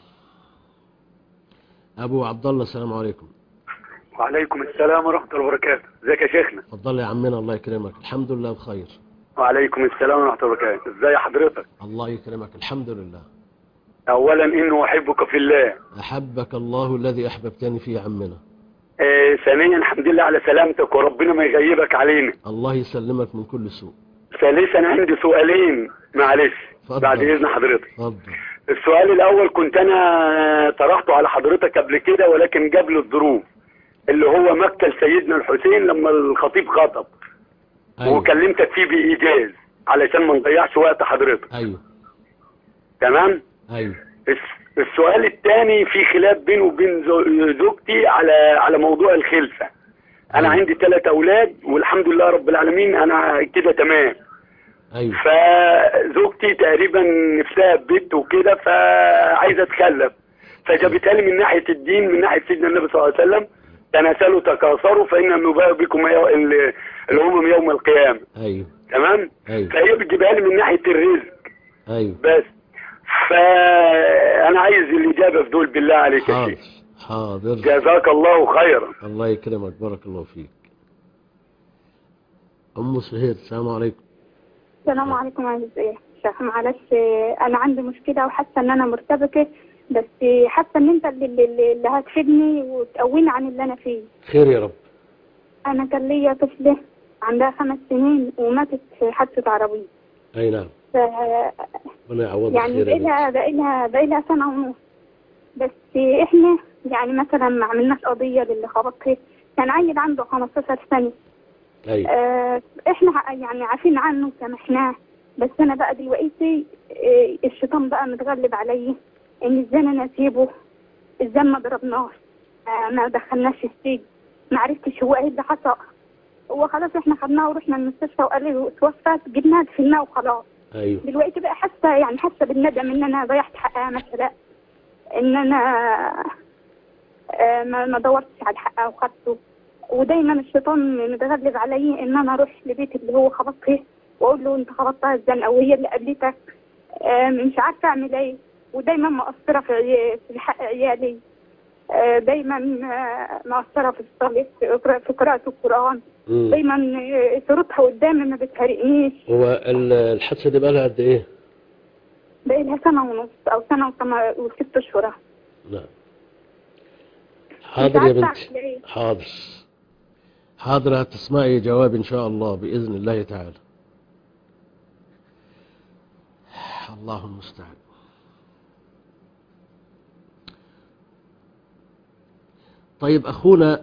ابو عبد الله السلام عليكم وعليكم السلام ورحمة الله وبركاته ازيك يا شيخنا اتفضل يا عمنا الله يكرمك الحمد لله بخير وعليكم السلام ورحمة الله وبركاته ازي حضرتك الله يكرمك الحمد لله اولا انه احبك في الله احبك الله الذي احببتني فيه يا عمنا آه ثانيا الحمد لله على سلامتك وربنا ما يغيبك علينا الله يسلمك من كل سوء ثالثا عندي سؤالين معلش اتفضل. بعد اذن حضرتك اتفضل السؤال الاول كنت انا طرحته على حضرتك قبل كده ولكن قبل الظروف اللي هو مقتل سيدنا الحسين لما الخطيب خطب أيوة. وكلمتك فيه بايجاز علشان ما نضيعش وقت حضرتك ايوه تمام ايوه الس- السؤال الثاني في خلاف بينه وبين زو- زوجتي على على موضوع الخلفه انا عندي ثلاث اولاد والحمد لله رب العالمين انا كده تمام ايوه فزوجتي تقريبا نفسها في بنت وكده فعايزه تخلف فجابتها لي من ناحيه الدين من ناحيه سيدنا النبي صلى الله عليه وسلم تناسلوا تكاثروا فان النباء بكم يو- ال- الامم يوم القيامه ايوه تمام ايوه فهي بتجيبها لي من ناحيه الرزق ايوه بس فانا عايز الاجابه في دول بالله عليك يا حاضر شيخ حاضر جزاك الله خيرا الله يكرمك بارك الله فيك ام سهير السلام عليكم السلام عليكم عزيز ايه شيخ معلش آه، انا عندي مشكله وحاسه ان انا مرتبكه بس آه، حاسه ان انت اللي, اللي, اللي هتفيدني وتقويني عن اللي انا فيه خير يا رب انا كان ليا طفله عندها خمس سنين وماتت في حادثه عربيه اي نعم ف ربنا يعوضك يعني خير يا بنت. بقيلها بقيلها بقيلها سنه ونص بس آه، احنا يعني مثلا ما عملناش قضيه للي خبطها كان عيل عنده 15 سنه ايوه آه، احنا ع- يعني عارفين عنه وسامحناه بس انا بقى دلوقتي آه، الشيطان بقى متغلب علي ان ازاي انا اسيبه ازاي ما ضربناش آه، ما دخلناش السجن ما عرفتش هو ايه اللي حصل هو خلاص احنا خدناه ورحنا المستشفى وقال لي توفى جبناه دفناه وخلاص ايوه دلوقتي بقى حاسه يعني حاسه بالندم ان انا ضيعت حقها مثلا ان انا آه، ما ما دورتش على حقها وخدته ودايما الشيطان متغلب علي ان انا اروح لبيت اللي هو خبط فيه واقول له انت خبطتها الزنقه وهي اللي قابلتك آه، مش عارفه اعمل ايه ودايما مقصره في عي- في حق عيالي آه، دايما آه، مقصره في الصلاه في قراءة- في قراءه القران مم. دايما آه، صورتها قدامي ما بتفارقنيش هو ال- الحادثه دي بقى لها قد ايه؟ بقى لها سنه ونص او سنه وثم- وست اشهر نعم حاضر يا عارفة بنتي أعمل إيه. حاضر حاضر هتسمعي جواب ان شاء الله باذن الله تعالى الله المستعان طيب اخونا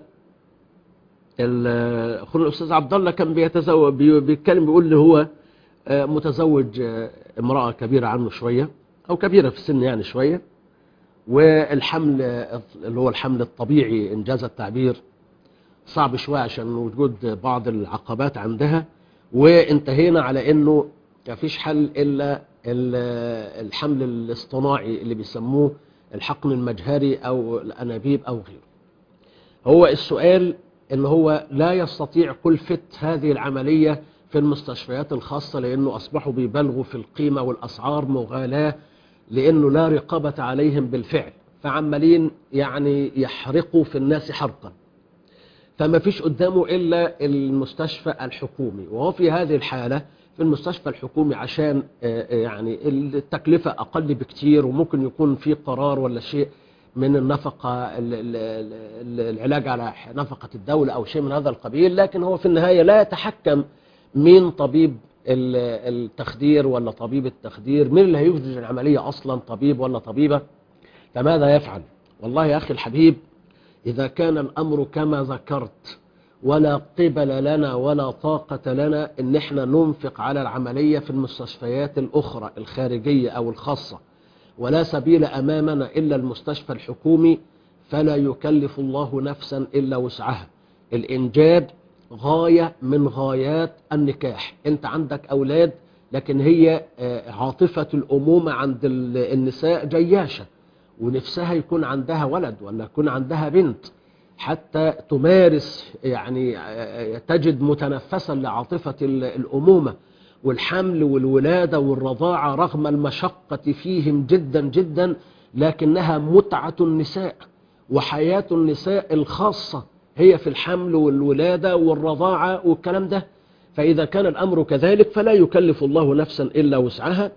ال- اخونا الاستاذ عبد الله كان بيتزوج بي- بيتكلم بيقول لي هو آه، متزوج آه، امراه كبيره عنه شويه او كبيره في السن يعني شويه والحمل آه، اللي هو الحمل الطبيعي انجاز التعبير صعب شويه عشان وجود بعض العقبات عندها وانتهينا على انه مفيش حل الا ال- الحمل الاصطناعي اللي بيسموه الحقن المجهري او الانابيب او غيره هو السؤال ان هو لا يستطيع كلفة هذه العملية في المستشفيات الخاصة لانه اصبحوا بيبالغوا في القيمة والاسعار مغالاة لانه لا رقابة عليهم بالفعل فعمالين يعني يحرقوا في الناس حرقا فما فيش قدامه إلا المستشفى الحكومي وهو في هذه الحالة في المستشفى الحكومي عشان آه، آه، يعني التكلفة أقل بكتير وممكن يكون في قرار ولا شيء من النفقة ال- ال- ال- العلاج على نفقة الدولة أو شيء من هذا القبيل لكن هو في النهاية لا يتحكم مين طبيب ال- التخدير ولا طبيب التخدير مين اللي هيخرج العملية أصلا طبيب ولا طبيبة فماذا يفعل والله يا أخي الحبيب إذا كان الأمر كما ذكرت ولا قبل لنا ولا طاقة لنا إن احنا ننفق على العملية في المستشفيات الأخرى الخارجية أو الخاصة ولا سبيل أمامنا إلا المستشفى الحكومي فلا يكلف الله نفسا إلا وسعها الإنجاب غاية من غايات النكاح أنت عندك أولاد لكن هي آه، عاطفة الأمومة عند ال- النساء جياشة ونفسها يكون عندها ولد ولا يكون عندها بنت حتى تمارس يعني آه، تجد متنفسا لعاطفة ال- الأمومة والحمل والولادة والرضاعة رغم المشقة فيهم جدا جدا لكنها متعة النساء وحياة النساء الخاصة هي في الحمل والولادة والرضاعة والكلام ده فإذا كان الأمر كذلك فلا يكلف الله نفسا إلا وسعها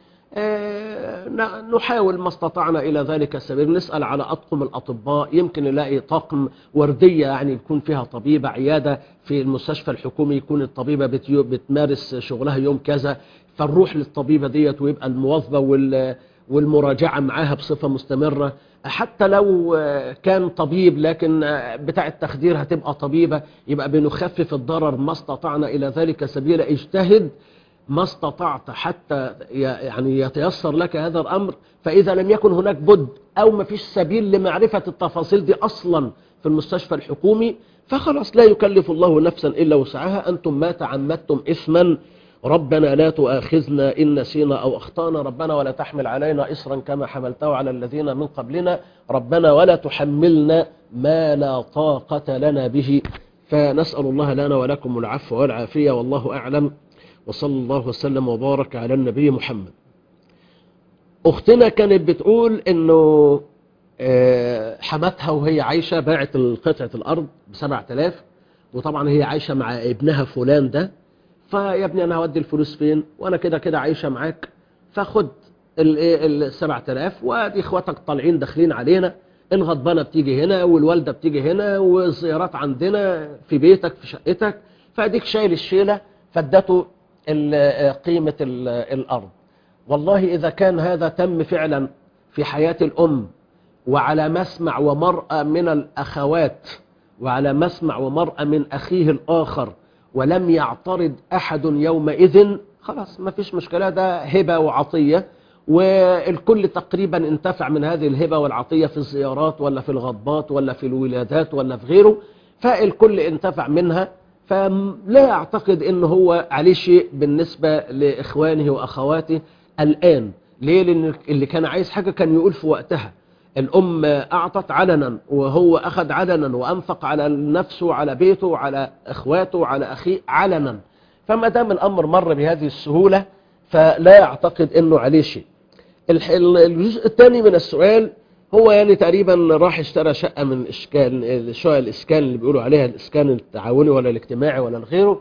آه، ن- نحاول ما استطعنا إلى ذلك السبيل نسأل على أطقم الأطباء يمكن نلاقي طاقم وردية يعني يكون فيها طبيبة عيادة في المستشفى الحكومي يكون الطبيبة بتيو- بتمارس شغلها يوم كذا فنروح للطبيبة ديت ويبقى المواظبة وال والمراجعة معاها بصفة مستمرة حتى لو آه، كان طبيب لكن آه، بتاع التخدير هتبقى طبيبة يبقى بنخفف الضرر ما استطعنا إلى ذلك سبيل اجتهد ما استطعت حتى ي- يعني يتيسر لك هذا الأمر فإذا لم يكن هناك بد أو ما فيش سبيل لمعرفة التفاصيل دي أصلا في المستشفى الحكومي فخلاص لا يكلف الله نفسا إلا وسعها أنتم ما تعمدتم إثما ربنا لا تؤاخذنا إن نسينا أو أخطأنا ربنا ولا تحمل علينا إصرا كما حملته على الذين من قبلنا ربنا ولا تحملنا ما لا طاقة لنا به فنسأل الله لنا ولكم العفو والعافية والله أعلم وصلى الله وسلم وبارك على النبي محمد أختنا كانت بتقول أنه آه، حماتها وهي عايشة باعت قطعة الأرض بسبعة آلاف وطبعا هي عايشة مع ابنها فلان ده فيا ابني أنا هودي الفلوس فين وأنا كده كده عايشة معاك فخد السبعة آلاف وادي اخواتك طالعين داخلين علينا الغضبانة بتيجي هنا والوالدة بتيجي هنا والزيارات عندنا في بيتك في شقتك فاديك شايل الشيلة فادته ال- قيمة ال- الأرض والله إذا كان هذا تم فعلا في حياة الأم وعلى مسمع ومرأة من الأخوات وعلى مسمع ومرأة من أخيه الآخر ولم يعترض أحد يومئذ خلاص ما فيش مشكلة ده هبة وعطية والكل تقريبا انتفع من هذه الهبة والعطية في الزيارات ولا في الغضبات ولا في الولادات ولا في غيره فالكل انتفع منها فلا أعتقد أن هو عليه شيء بالنسبة لإخوانه وأخواته الآن ليه لأن اللي كان عايز حاجة كان يقول في وقتها الأم أعطت علنا وهو أخذ علنا وأنفق على نفسه على بيته وعلى إخواته وعلى أخيه علنا فما دام الأمر مر بهذه السهولة فلا أعتقد أنه عليه شيء الح- الجزء الثاني من السؤال هو يعني تقريبا راح اشترى شقة من إشكال الشقق الإسكان اللي بيقولوا عليها الإسكان التعاوني ولا الاجتماعي ولا غيره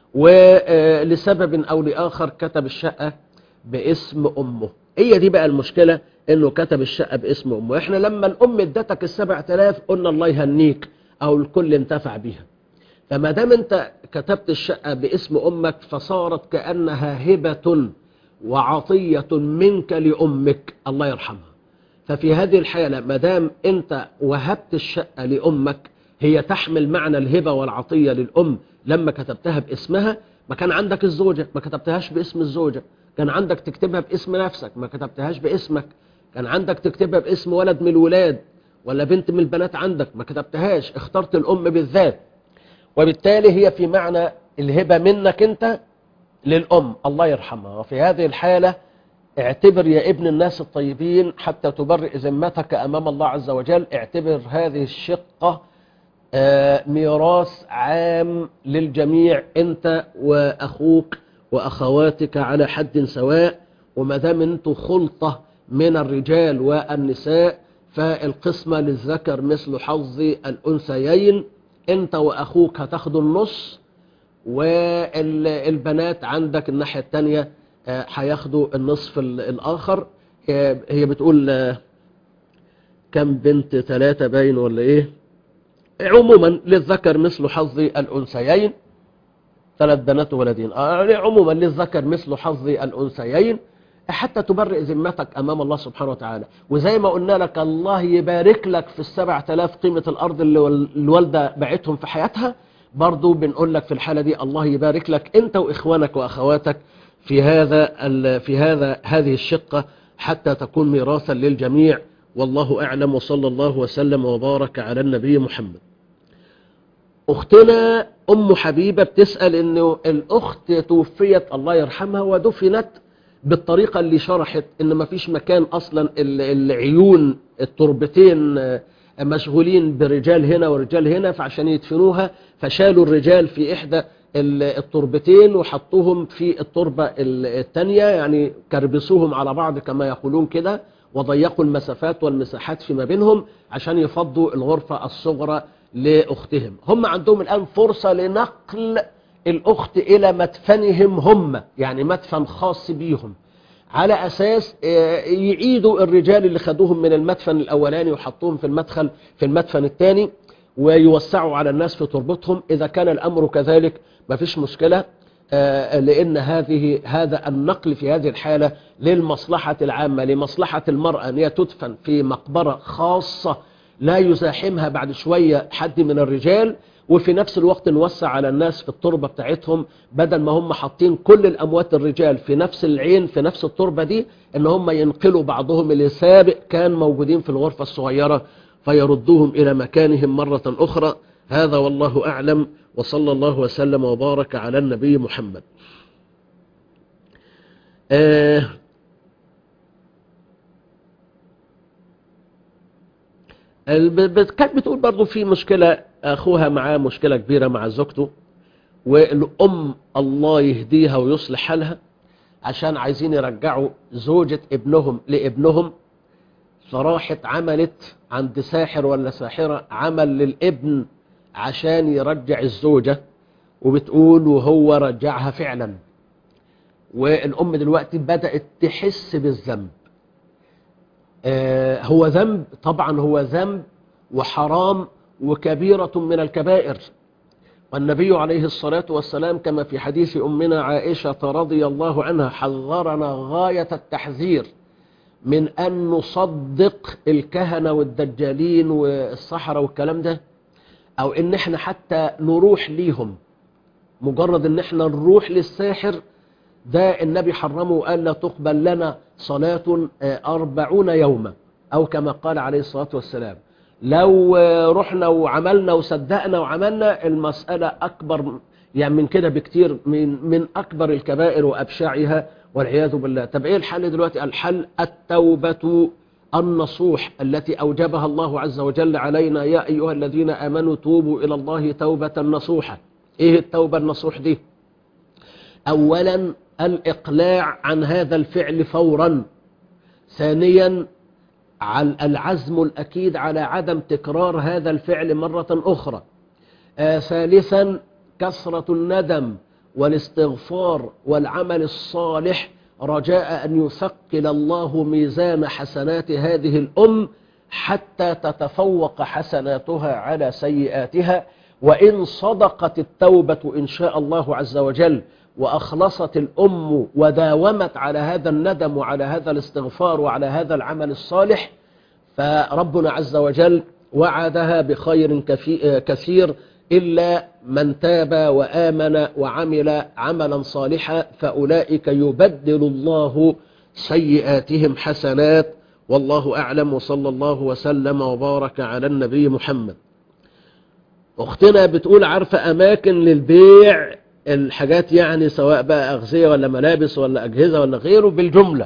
ولسبب أو لآخر كتب الشقة باسم أمه هي دي بقى المشكلة انه كتب الشقة باسم امه احنا لما الام ادتك السبع تلاف قلنا الله يهنيك او الكل انتفع بيها فما دام انت كتبت الشقة باسم امك فصارت كأنها هبة وعطية منك لأمك الله يرحمها ففي هذه الحالة ما دام انت وهبت الشقة لأمك هي تحمل معنى الهبة والعطية للأم لما كتبتها باسمها ما كان عندك الزوجة ما كتبتهاش باسم الزوجة كان عندك تكتبها باسم نفسك ما كتبتهاش باسمك كان عندك تكتبها باسم ولد من الولاد ولا بنت من البنات عندك ما كتبتهاش اخترت الأم بالذات وبالتالي هي في معنى الهبة منك انت للأم الله يرحمها وفي هذه الحالة اعتبر يا ابن الناس الطيبين حتى تبرئ ذمتك أمام الله عز وجل اعتبر هذه الشقة آه، ميراث عام للجميع انت واخوك واخواتك على حد سواء وما دام انتوا خلطة من الرجال والنساء فالقسمة للذكر مثل حظ الانثيين انت واخوك هتاخدوا النص والبنات عندك الناحية التانية آه، هياخدوا النصف ال- الاخر آه، هي بتقول آه، كم بنت ثلاثة باين ولا ايه عموما للذكر مثل حظ الأنثيين ثلاث بنات وولدين آه، عموما للذكر مثل حظ الأنثيين حتى تبرئ ذمتك أمام الله سبحانه وتعالى وزي ما قلنا لك الله يبارك لك في السبع تلاف قيمة الأرض اللي وال- الوالدة بعتهم في حياتها برضو بنقول لك في الحالة دي الله يبارك لك أنت وإخوانك وأخواتك في هذا ال- في هذا هذه الشقة حتى تكون ميراثا للجميع والله أعلم وصلى الله وسلم وبارك على النبي محمد أختنا أم حبيبة بتسأل أنه الأخت توفيت الله يرحمها ودفنت بالطريقة اللي شرحت أن ما فيش مكان أصلا ال- العيون التربتين آه، مشغولين برجال هنا ورجال هنا فعشان يدفنوها فشالوا الرجال في إحدى ال- التربتين وحطوهم في التربة ال- التانية يعني كربسوهم على بعض كما يقولون كده وضيقوا المسافات والمساحات فيما بينهم عشان يفضوا الغرفة الصغرى لأختهم هم عندهم الآن فرصة لنقل الأخت إلى مدفنهم هم يعني مدفن خاص بيهم على أساس آه، يعيدوا الرجال اللي خدوهم من المدفن الأولاني وحطوهم في المدخل في المدفن الثاني ويوسعوا على الناس في تربتهم إذا كان الأمر كذلك ما فيش مشكلة آه، لأن هذه هذا النقل في هذه الحالة للمصلحة العامة لمصلحة المرأة أن هي تدفن في مقبرة خاصة لا يزاحمها بعد شوية حد من الرجال وفي نفس الوقت نوسع على الناس في التربة بتاعتهم بدل ما هم حاطين كل الأموات الرجال في نفس العين في نفس التربة دي ان هم ينقلوا بعضهم اللي سابق كان موجودين في الغرفة الصغيرة فيردوهم إلى مكانهم مرة أخرى هذا والله أعلم وصلى الله وسلم وبارك على النبي محمد آه الب- ب- كانت بتقول برضو في مشكلة أخوها معاه مشكلة كبيرة مع زوجته والأم الله يهديها ويصلح حالها عشان عايزين يرجعوا زوجة ابنهم لابنهم فراحت عملت عند ساحر ولا ساحرة عمل للابن عشان يرجع الزوجة وبتقول وهو رجعها فعلا والأم دلوقتي بدأت تحس بالذنب آه، هو ذنب طبعا هو ذنب وحرام وكبيرة من الكبائر والنبي عليه الصلاة والسلام كما في حديث أمنا عائشة رضي الله عنها حذرنا غاية التحذير من أن نصدق الكهنة والدجالين والصحراء والكلام ده أو إن احنا حتى نروح ليهم مجرد إن احنا نروح للساحر ده النبي حرمه وقال لا تقبل لنا صلاة آه، أربعون يوما أو كما قال عليه الصلاة والسلام لو آه، رحنا وعملنا وصدقنا وعملنا المسألة أكبر يعني من كده بكتير من من أكبر الكبائر وأبشعها والعياذ بالله طب إيه الحل دلوقتي الحل التوبة النصوح التي أوجبها الله عز وجل علينا يا أيها الذين آمنوا توبوا إلى الله توبة نصوحة إيه التوبة النصوح دي أولا الإقلاع عن هذا الفعل فورا ثانيا عن العزم الأكيد على عدم تكرار هذا الفعل مرة أخرى آه ثالثا كثرة الندم والاستغفار والعمل الصالح رجاء أن يثقل الله ميزان حسنات هذه الأم حتى تتفوق حسناتها على سيئاتها وإن صدقت التوبة إن شاء الله عز وجل وأخلصت الأم وداومت على هذا الندم وعلى هذا الاستغفار وعلى هذا العمل الصالح فربنا عز وجل وعدها بخير كفي- كثير إلا من تاب وآمن وعمل عملا صالحا فأولئك يبدل الله سيئاتهم حسنات والله أعلم وصلى الله وسلم وبارك على النبي محمد أختنا بتقول عارفة أماكن للبيع الحاجات يعني سواء بقى أغذية ولا ملابس ولا أجهزة ولا غيره بالجملة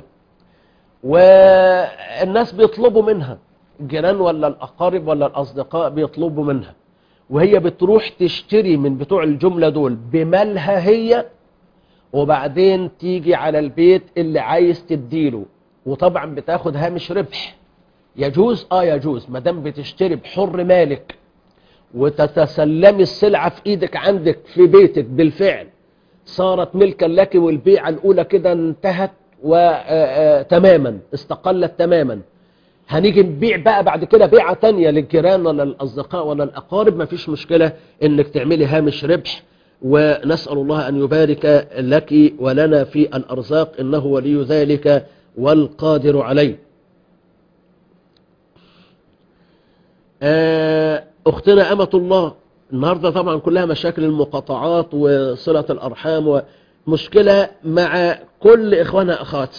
والناس بيطلبوا منها الجيران ولا الأقارب ولا الأصدقاء بيطلبوا منها وهي بتروح تشتري من بتوع الجملة دول بمالها هي وبعدين تيجي على البيت اللي عايز تديله وطبعا بتاخد هامش ربح يجوز اه يجوز ما دام بتشتري بحر مالك وتتسلمي السلعة في ايدك عندك في بيتك بالفعل صارت ملكا لك والبيعة الاولى كده انتهت وتماما استقلت تماما هنيجي نبيع بقى بعد كده بيعة تانية للجيران ولا الأصدقاء ولا الأقارب مفيش مشكلة إنك تعملي هامش ربح ونسأل الله أن يبارك لك ولنا في الأرزاق إنه ولي ذلك والقادر عليه آه، أختنا أمة الله النهاردة طبعا كلها مشاكل المقاطعات وصلة الأرحام ومشكلة مع كل إخوانها أخوات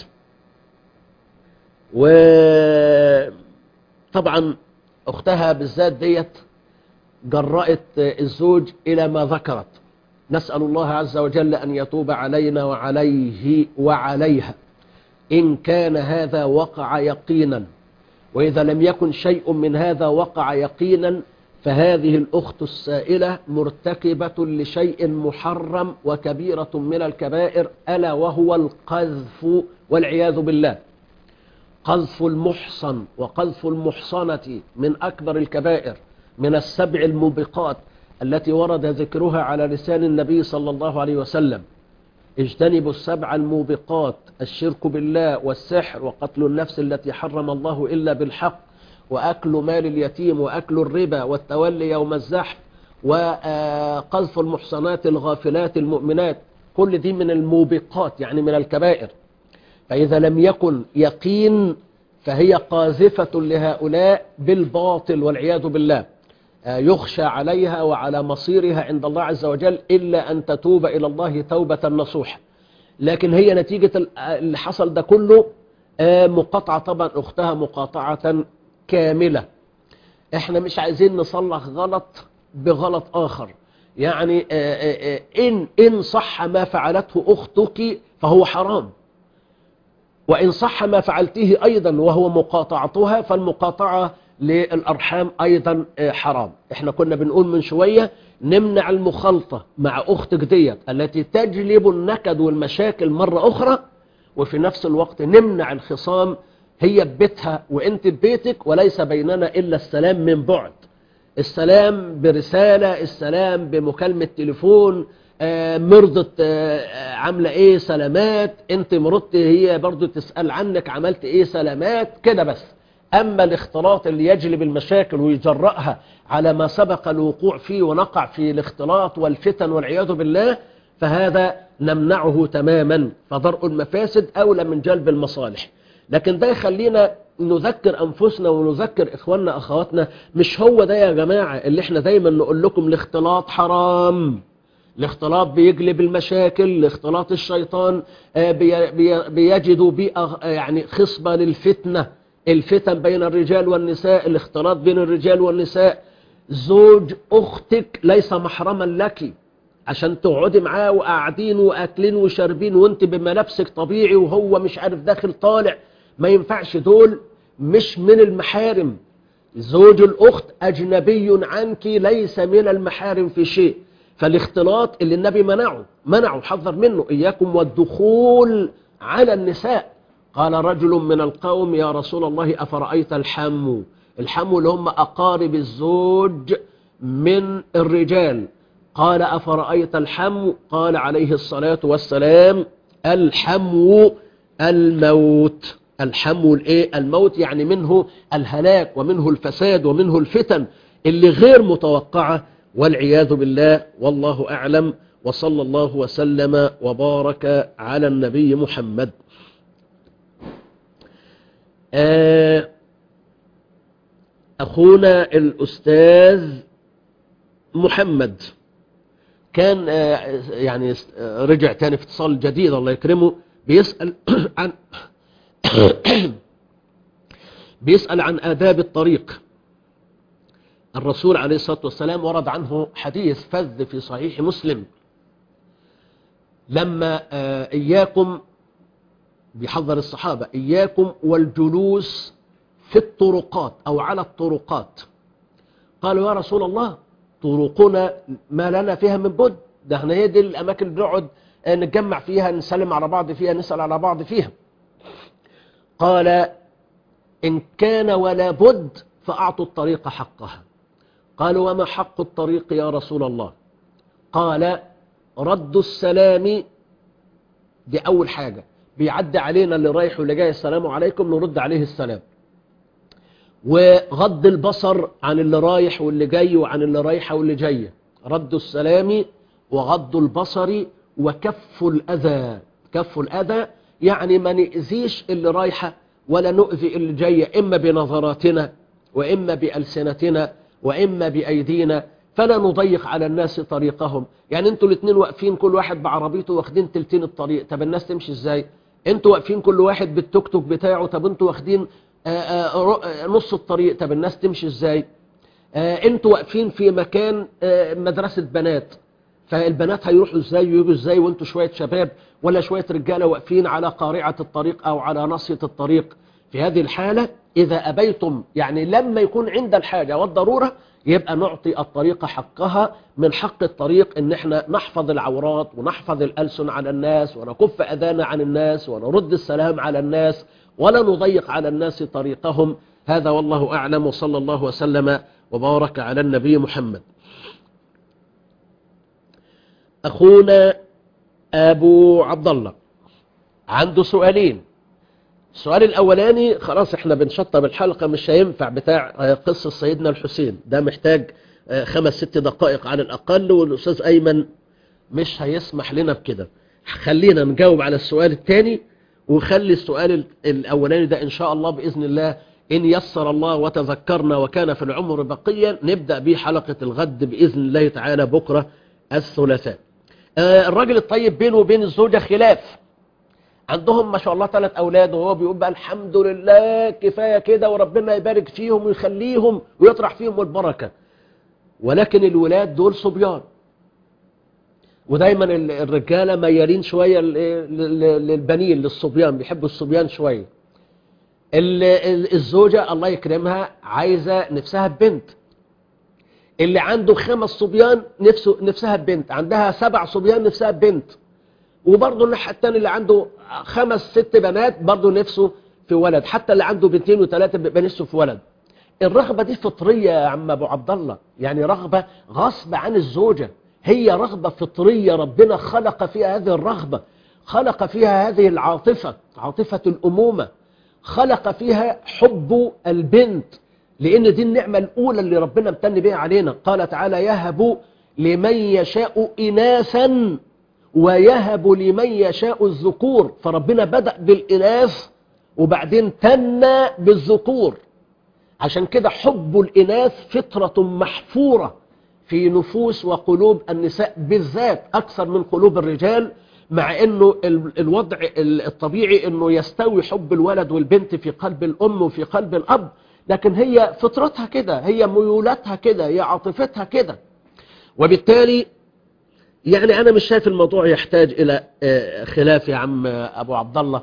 وطبعا أختها بالذات ديت جرأت الزوج إلى ما ذكرت نسأل الله عز وجل أن يتوب علينا وعليه وعليها إن كان هذا وقع يقينا وإذا لم يكن شيء من هذا وقع يقينا فهذه الأخت السائلة مرتكبة لشيء محرم وكبيرة من الكبائر ألا وهو القذف والعياذ بالله قذف المحصن وقذف المحصنة من أكبر الكبائر من السبع الموبقات التي ورد ذكرها على لسان النبي صلى الله عليه وسلم اجتنبوا السبع الموبقات الشرك بالله والسحر وقتل النفس التي حرم الله إلا بالحق وأكل مال اليتيم وأكل الربا والتولي يوم الزحف وقذف المحصنات الغافلات المؤمنات كل دي من الموبقات يعني من الكبائر فإذا لم يكن يقين فهي قاذفة لهؤلاء بالباطل والعياذ بالله آه، يخشى عليها وعلى مصيرها عند الله عز وجل إلا أن تتوب إلى الله توبة نصوحة لكن هي نتيجة ال- اللي حصل ده كله آه، مقاطعة طبعا أختها مقاطعة كاملة احنا مش عايزين نصلح غلط بغلط آخر يعني آه، آه، آه، إن, إن صح ما فعلته أختك فهو حرام وإن صح ما فعلته أيضا وهو مقاطعتها فالمقاطعة للأرحام أيضا آه، حرام احنا كنا بنقول من شوية نمنع المخالطة مع أختك ديت التي تجلب النكد والمشاكل مرة أخرى وفي نفس الوقت نمنع الخصام هي ببيتها وانت ببيتك وليس بيننا إلا السلام من بعد السلام برسالة السلام بمكالمة تليفون آه، مرضت آه، آه، عاملة ايه سلامات انت مرضت هي برضو تسأل عنك عملت ايه سلامات كده بس اما الاختلاط اللي يجلب المشاكل ويجرأها على ما سبق الوقوع فيه ونقع في الاختلاط والفتن والعياذ بالله فهذا نمنعه تماما فضرء المفاسد اولى من جلب المصالح لكن ده يخلينا نذكر أنفسنا ونذكر إخواننا أخواتنا مش هو ده يا جماعة اللي احنا دايما نقول لكم الاختلاط حرام الاختلاط بيجلب المشاكل الاختلاط الشيطان آه، بي- بي- بيجدوا بيئة آه، يعني خصبة للفتنة الفتن بين الرجال والنساء الاختلاط بين الرجال والنساء زوج أختك ليس محرما لك عشان تقعدي معاه وقاعدين واكلين وشاربين وانت بملابسك طبيعي وهو مش عارف داخل طالع ما ينفعش دول مش من المحارم زوج الأخت أجنبي عنك ليس من المحارم في شيء فالاختلاط اللي النبي منعه منعه حذر منه إياكم والدخول على النساء قال رجل من القوم يا رسول الله أفرأيت الحم الحم اللي هم أقارب الزوج من الرجال قال أفرأيت الحم قال عليه الصلاة والسلام الحم الموت الحم الايه الموت يعني منه الهلاك ومنه الفساد ومنه الفتن اللي غير متوقعة والعياذ بالله والله أعلم وصلى الله وسلم وبارك على النبي محمد آه، أخونا الأستاذ محمد كان آه، يعني آه، رجع تاني في اتصال جديد الله يكرمه بيسأل عن بيسأل عن آداب الطريق الرسول عليه الصلاة والسلام ورد عنه حديث فذ في صحيح مسلم لما آه، إياكم بيحذر الصحابة إياكم والجلوس في الطرقات أو على الطرقات قالوا يا رسول الله طرقنا ما لنا فيها من بد ده احنا هي دي الأماكن اللي بنقعد آه، نتجمع فيها نسلم على بعض فيها نسأل على بعض فيها قال إن كان ولا بد فأعطوا الطريق حقها قالوا وما حق الطريق يا رسول الله قال رد السلام دي أول حاجة بيعدي علينا اللي رايح واللي جاي السلام عليكم نرد عليه السلام وغض البصر عن اللي رايح واللي جاي وعن اللي رايحة واللي جاية رد السلام وغض البصر وكف الأذى كف الأذى يعني ما نأذيش اللي رايحة ولا نؤذي اللي جاية إما بنظراتنا وإما بألسنتنا وإما بأيدينا فلا نضيق على الناس طريقهم يعني انتوا الاثنين واقفين كل واحد بعربيته واخدين تلتين الطريق طب الناس تمشي ازاي انتوا واقفين كل واحد بالتوك توك بتاعه طب انتوا واخدين آه، آه، رو- آه، نص الطريق طب الناس تمشي ازاي آه، انتوا واقفين في مكان آه، مدرسة بنات فالبنات هيروحوا ازاي ويجوا ازاي وانتوا شوية شباب ولا شوية رجالة واقفين على قارعة الطريق او على ناصية الطريق في هذه الحالة إذا أبيتم يعني لما يكون عند الحاجة والضرورة يبقى نعطي الطريق حقها من حق الطريق ان احنا نحفظ العورات ونحفظ الألسن على الناس ونكف أذانا عن الناس ونرد السلام على الناس ولا نضيق على الناس طريقهم هذا والله أعلم وصلى الله وسلم وبارك على النبي محمد أخونا أبو عبد الله عنده سؤالين السؤال الأولاني خلاص احنا بنشطب الحلقة مش هينفع بتاع آه، قصة سيدنا الحسين ده محتاج آه، خمس ست دقائق على الأقل والأستاذ أيمن مش هيسمح لنا بكده خلينا نجاوب على السؤال الثاني وخلي السؤال ال- الأولاني ده إن شاء الله بإذن الله إن يسر الله وتذكرنا وكان في العمر بقيا نبدأ به حلقة الغد بإذن الله تعالى بكرة الثلاثاء آه، الراجل الطيب بينه وبين الزوجة خلاف عندهم ما شاء الله ثلاث أولاد وهو بيقول بقى الحمد لله كفاية كده وربنا يبارك فيهم ويخليهم ويطرح فيهم البركة ولكن الولاد دول صبيان ودايما ال- الرجالة ميالين شوية ل- ل- للبنين للصبيان بيحبوا الصبيان شوية ال- ال- الزوجة الله يكرمها عايزة نفسها ببنت اللي عنده خمس صبيان نفسه نفسها ببنت عندها سبع صبيان نفسها ببنت وبرضه الناحية التانية اللي عنده خمس ست بنات برضه نفسه في ولد حتى اللي عنده بنتين وثلاثة بيبقى نفسه في ولد الرغبة دي فطرية يا عم أبو عبد الله يعني رغبة غصب عن الزوجة هي رغبة فطرية ربنا خلق فيها هذه الرغبة خلق فيها هذه العاطفة عاطفة الأمومة خلق فيها حب البنت لأن دي النعمة الأولى اللي ربنا امتن بها علينا قال تعالى يهب لمن يشاء إناثا ويهب لمن يشاء الذكور فربنا بدأ بالإناث وبعدين تنى بالذكور عشان كده حب الإناث فطرة محفورة في نفوس وقلوب النساء بالذات أكثر من قلوب الرجال مع أنه ال- الوضع ال- الطبيعي أنه يستوي حب الولد والبنت في قلب الأم وفي قلب الأب لكن هي فطرتها كده هي ميولاتها كده هي عاطفتها كده وبالتالي يعني أنا مش شايف الموضوع يحتاج إلى آه، خلاف يا عم أبو عبد الله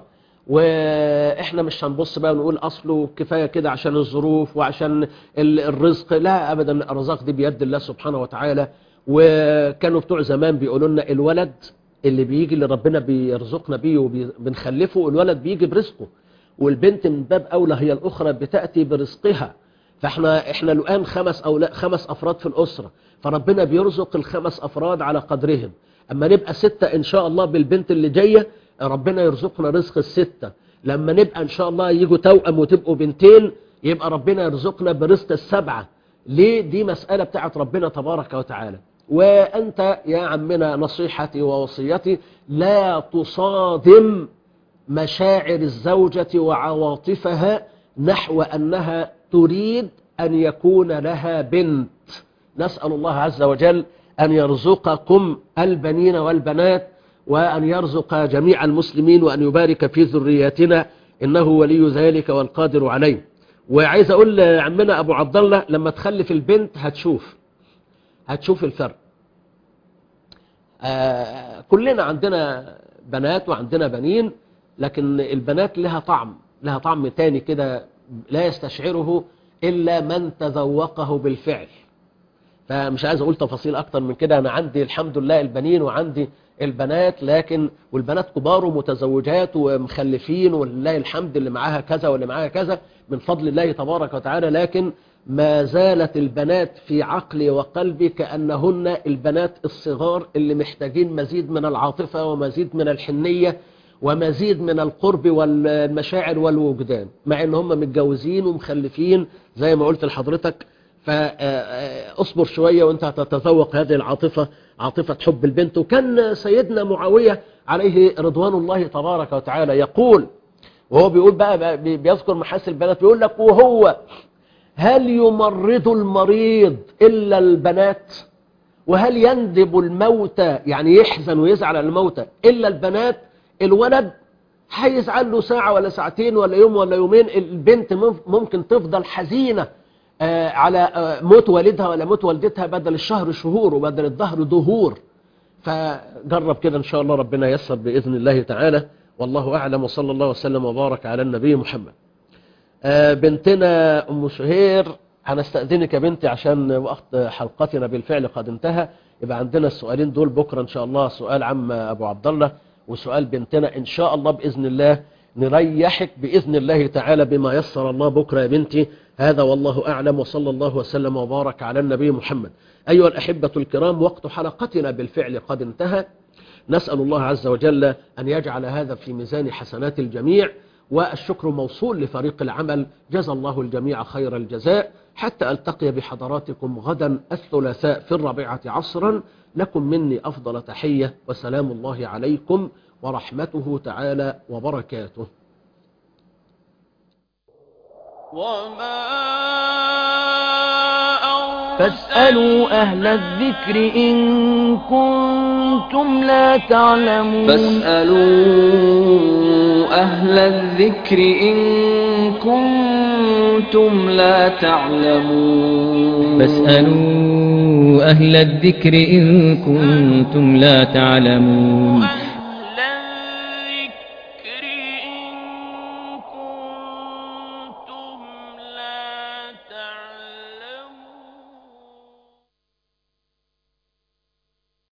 واحنا مش هنبص بقى ونقول اصله كفايه كده عشان الظروف وعشان ال- الرزق لا ابدا الارزاق دي بيد الله سبحانه وتعالى وكانوا بتوع زمان بيقولوا لنا الولد اللي بيجي اللي ربنا بيرزقنا بيه وبنخلفه الولد بيجي برزقه والبنت من باب اولى هي الاخرى بتاتي برزقها فاحنا احنا الان خمس او لا خمس افراد في الاسره فربنا بيرزق الخمس افراد على قدرهم اما نبقى ستة ان شاء الله بالبنت اللي جايه ربنا يرزقنا رزق الستة لما نبقى ان شاء الله يجوا توأم وتبقوا بنتين يبقى ربنا يرزقنا برزق السبعة ليه دي مسألة بتاعت ربنا تبارك وتعالى وأنت يا عمنا نصيحتي ووصيتي لا تصادم مشاعر الزوجة وعواطفها نحو أنها تريد أن يكون لها بنت نسأل الله عز وجل أن يرزقكم البنين والبنات وأن يرزق جميع المسلمين وأن يبارك في ذرياتنا إنه ولي ذلك والقادر عليه وعايز أقول لعمنا أبو عبد الله لما تخلف البنت هتشوف هتشوف الفرق آه كلنا عندنا بنات وعندنا بنين لكن البنات لها طعم لها طعم تاني كده لا يستشعره إلا من تذوقه بالفعل فمش عايز أقول تفاصيل أكتر من كده أنا عندي الحمد لله البنين وعندي البنات لكن والبنات كبار ومتزوجات ومخلفين ولله الحمد اللي معاها كذا واللي معاها كذا من فضل الله تبارك وتعالى لكن ما زالت البنات في عقلي وقلبي كأنهن البنات الصغار اللي محتاجين مزيد من العاطفة ومزيد من الحنية ومزيد من القرب والمشاعر والوجدان مع ان هم متجوزين ومخلفين زي ما قلت لحضرتك فاصبر شوية وانت هتتذوق هذه العاطفة عاطفة حب البنت وكان سيدنا معاوية عليه رضوان الله تبارك وتعالى يقول وهو بيقول بقى بيذكر محاسن البنات بيقول لك وهو هل يمرض المريض إلا البنات وهل يندب الموتى يعني يحزن ويزعل على الموتى إلا البنات الولد هيزعل له ساعة ولا ساعتين ولا يوم ولا يومين البنت ممكن تفضل حزينة على موت والدها ولا موت والدتها بدل الشهر شهور وبدل الظهر ظهور فجرب كده ان شاء الله ربنا يسر بإذن الله تعالى والله أعلم وصلى الله وسلم وبارك على النبي محمد بنتنا أم شهير هنستأذنك يا بنتي عشان وقت حلقتنا بالفعل قد انتهى يبقى عندنا السؤالين دول بكرة إن شاء الله سؤال عم أبو عبد الله وسؤال بنتنا إن شاء الله بإذن الله نريحك بإذن الله تعالى بما يسر الله بكرة يا بنتي هذا والله أعلم وصلى الله وسلم وبارك على النبي محمد أيها الأحبة الكرام وقت حلقتنا بالفعل قد انتهى نسأل الله عز وجل أن يجعل هذا في ميزان حسنات الجميع والشكر موصول لفريق العمل جزى الله الجميع خير الجزاء حتى ألتقي بحضراتكم غدا الثلاثاء في الرابعة عصرا لكم مني أفضل تحية وسلام الله عليكم ورحمته تعالى وبركاته فاسألوا أهل الذكر إن كنتم لا تعلمون فاسألوا أهل الذكر إن كنتم لا تعلمون فاسألوا أهل الذكر إن كنتم لا تعلمون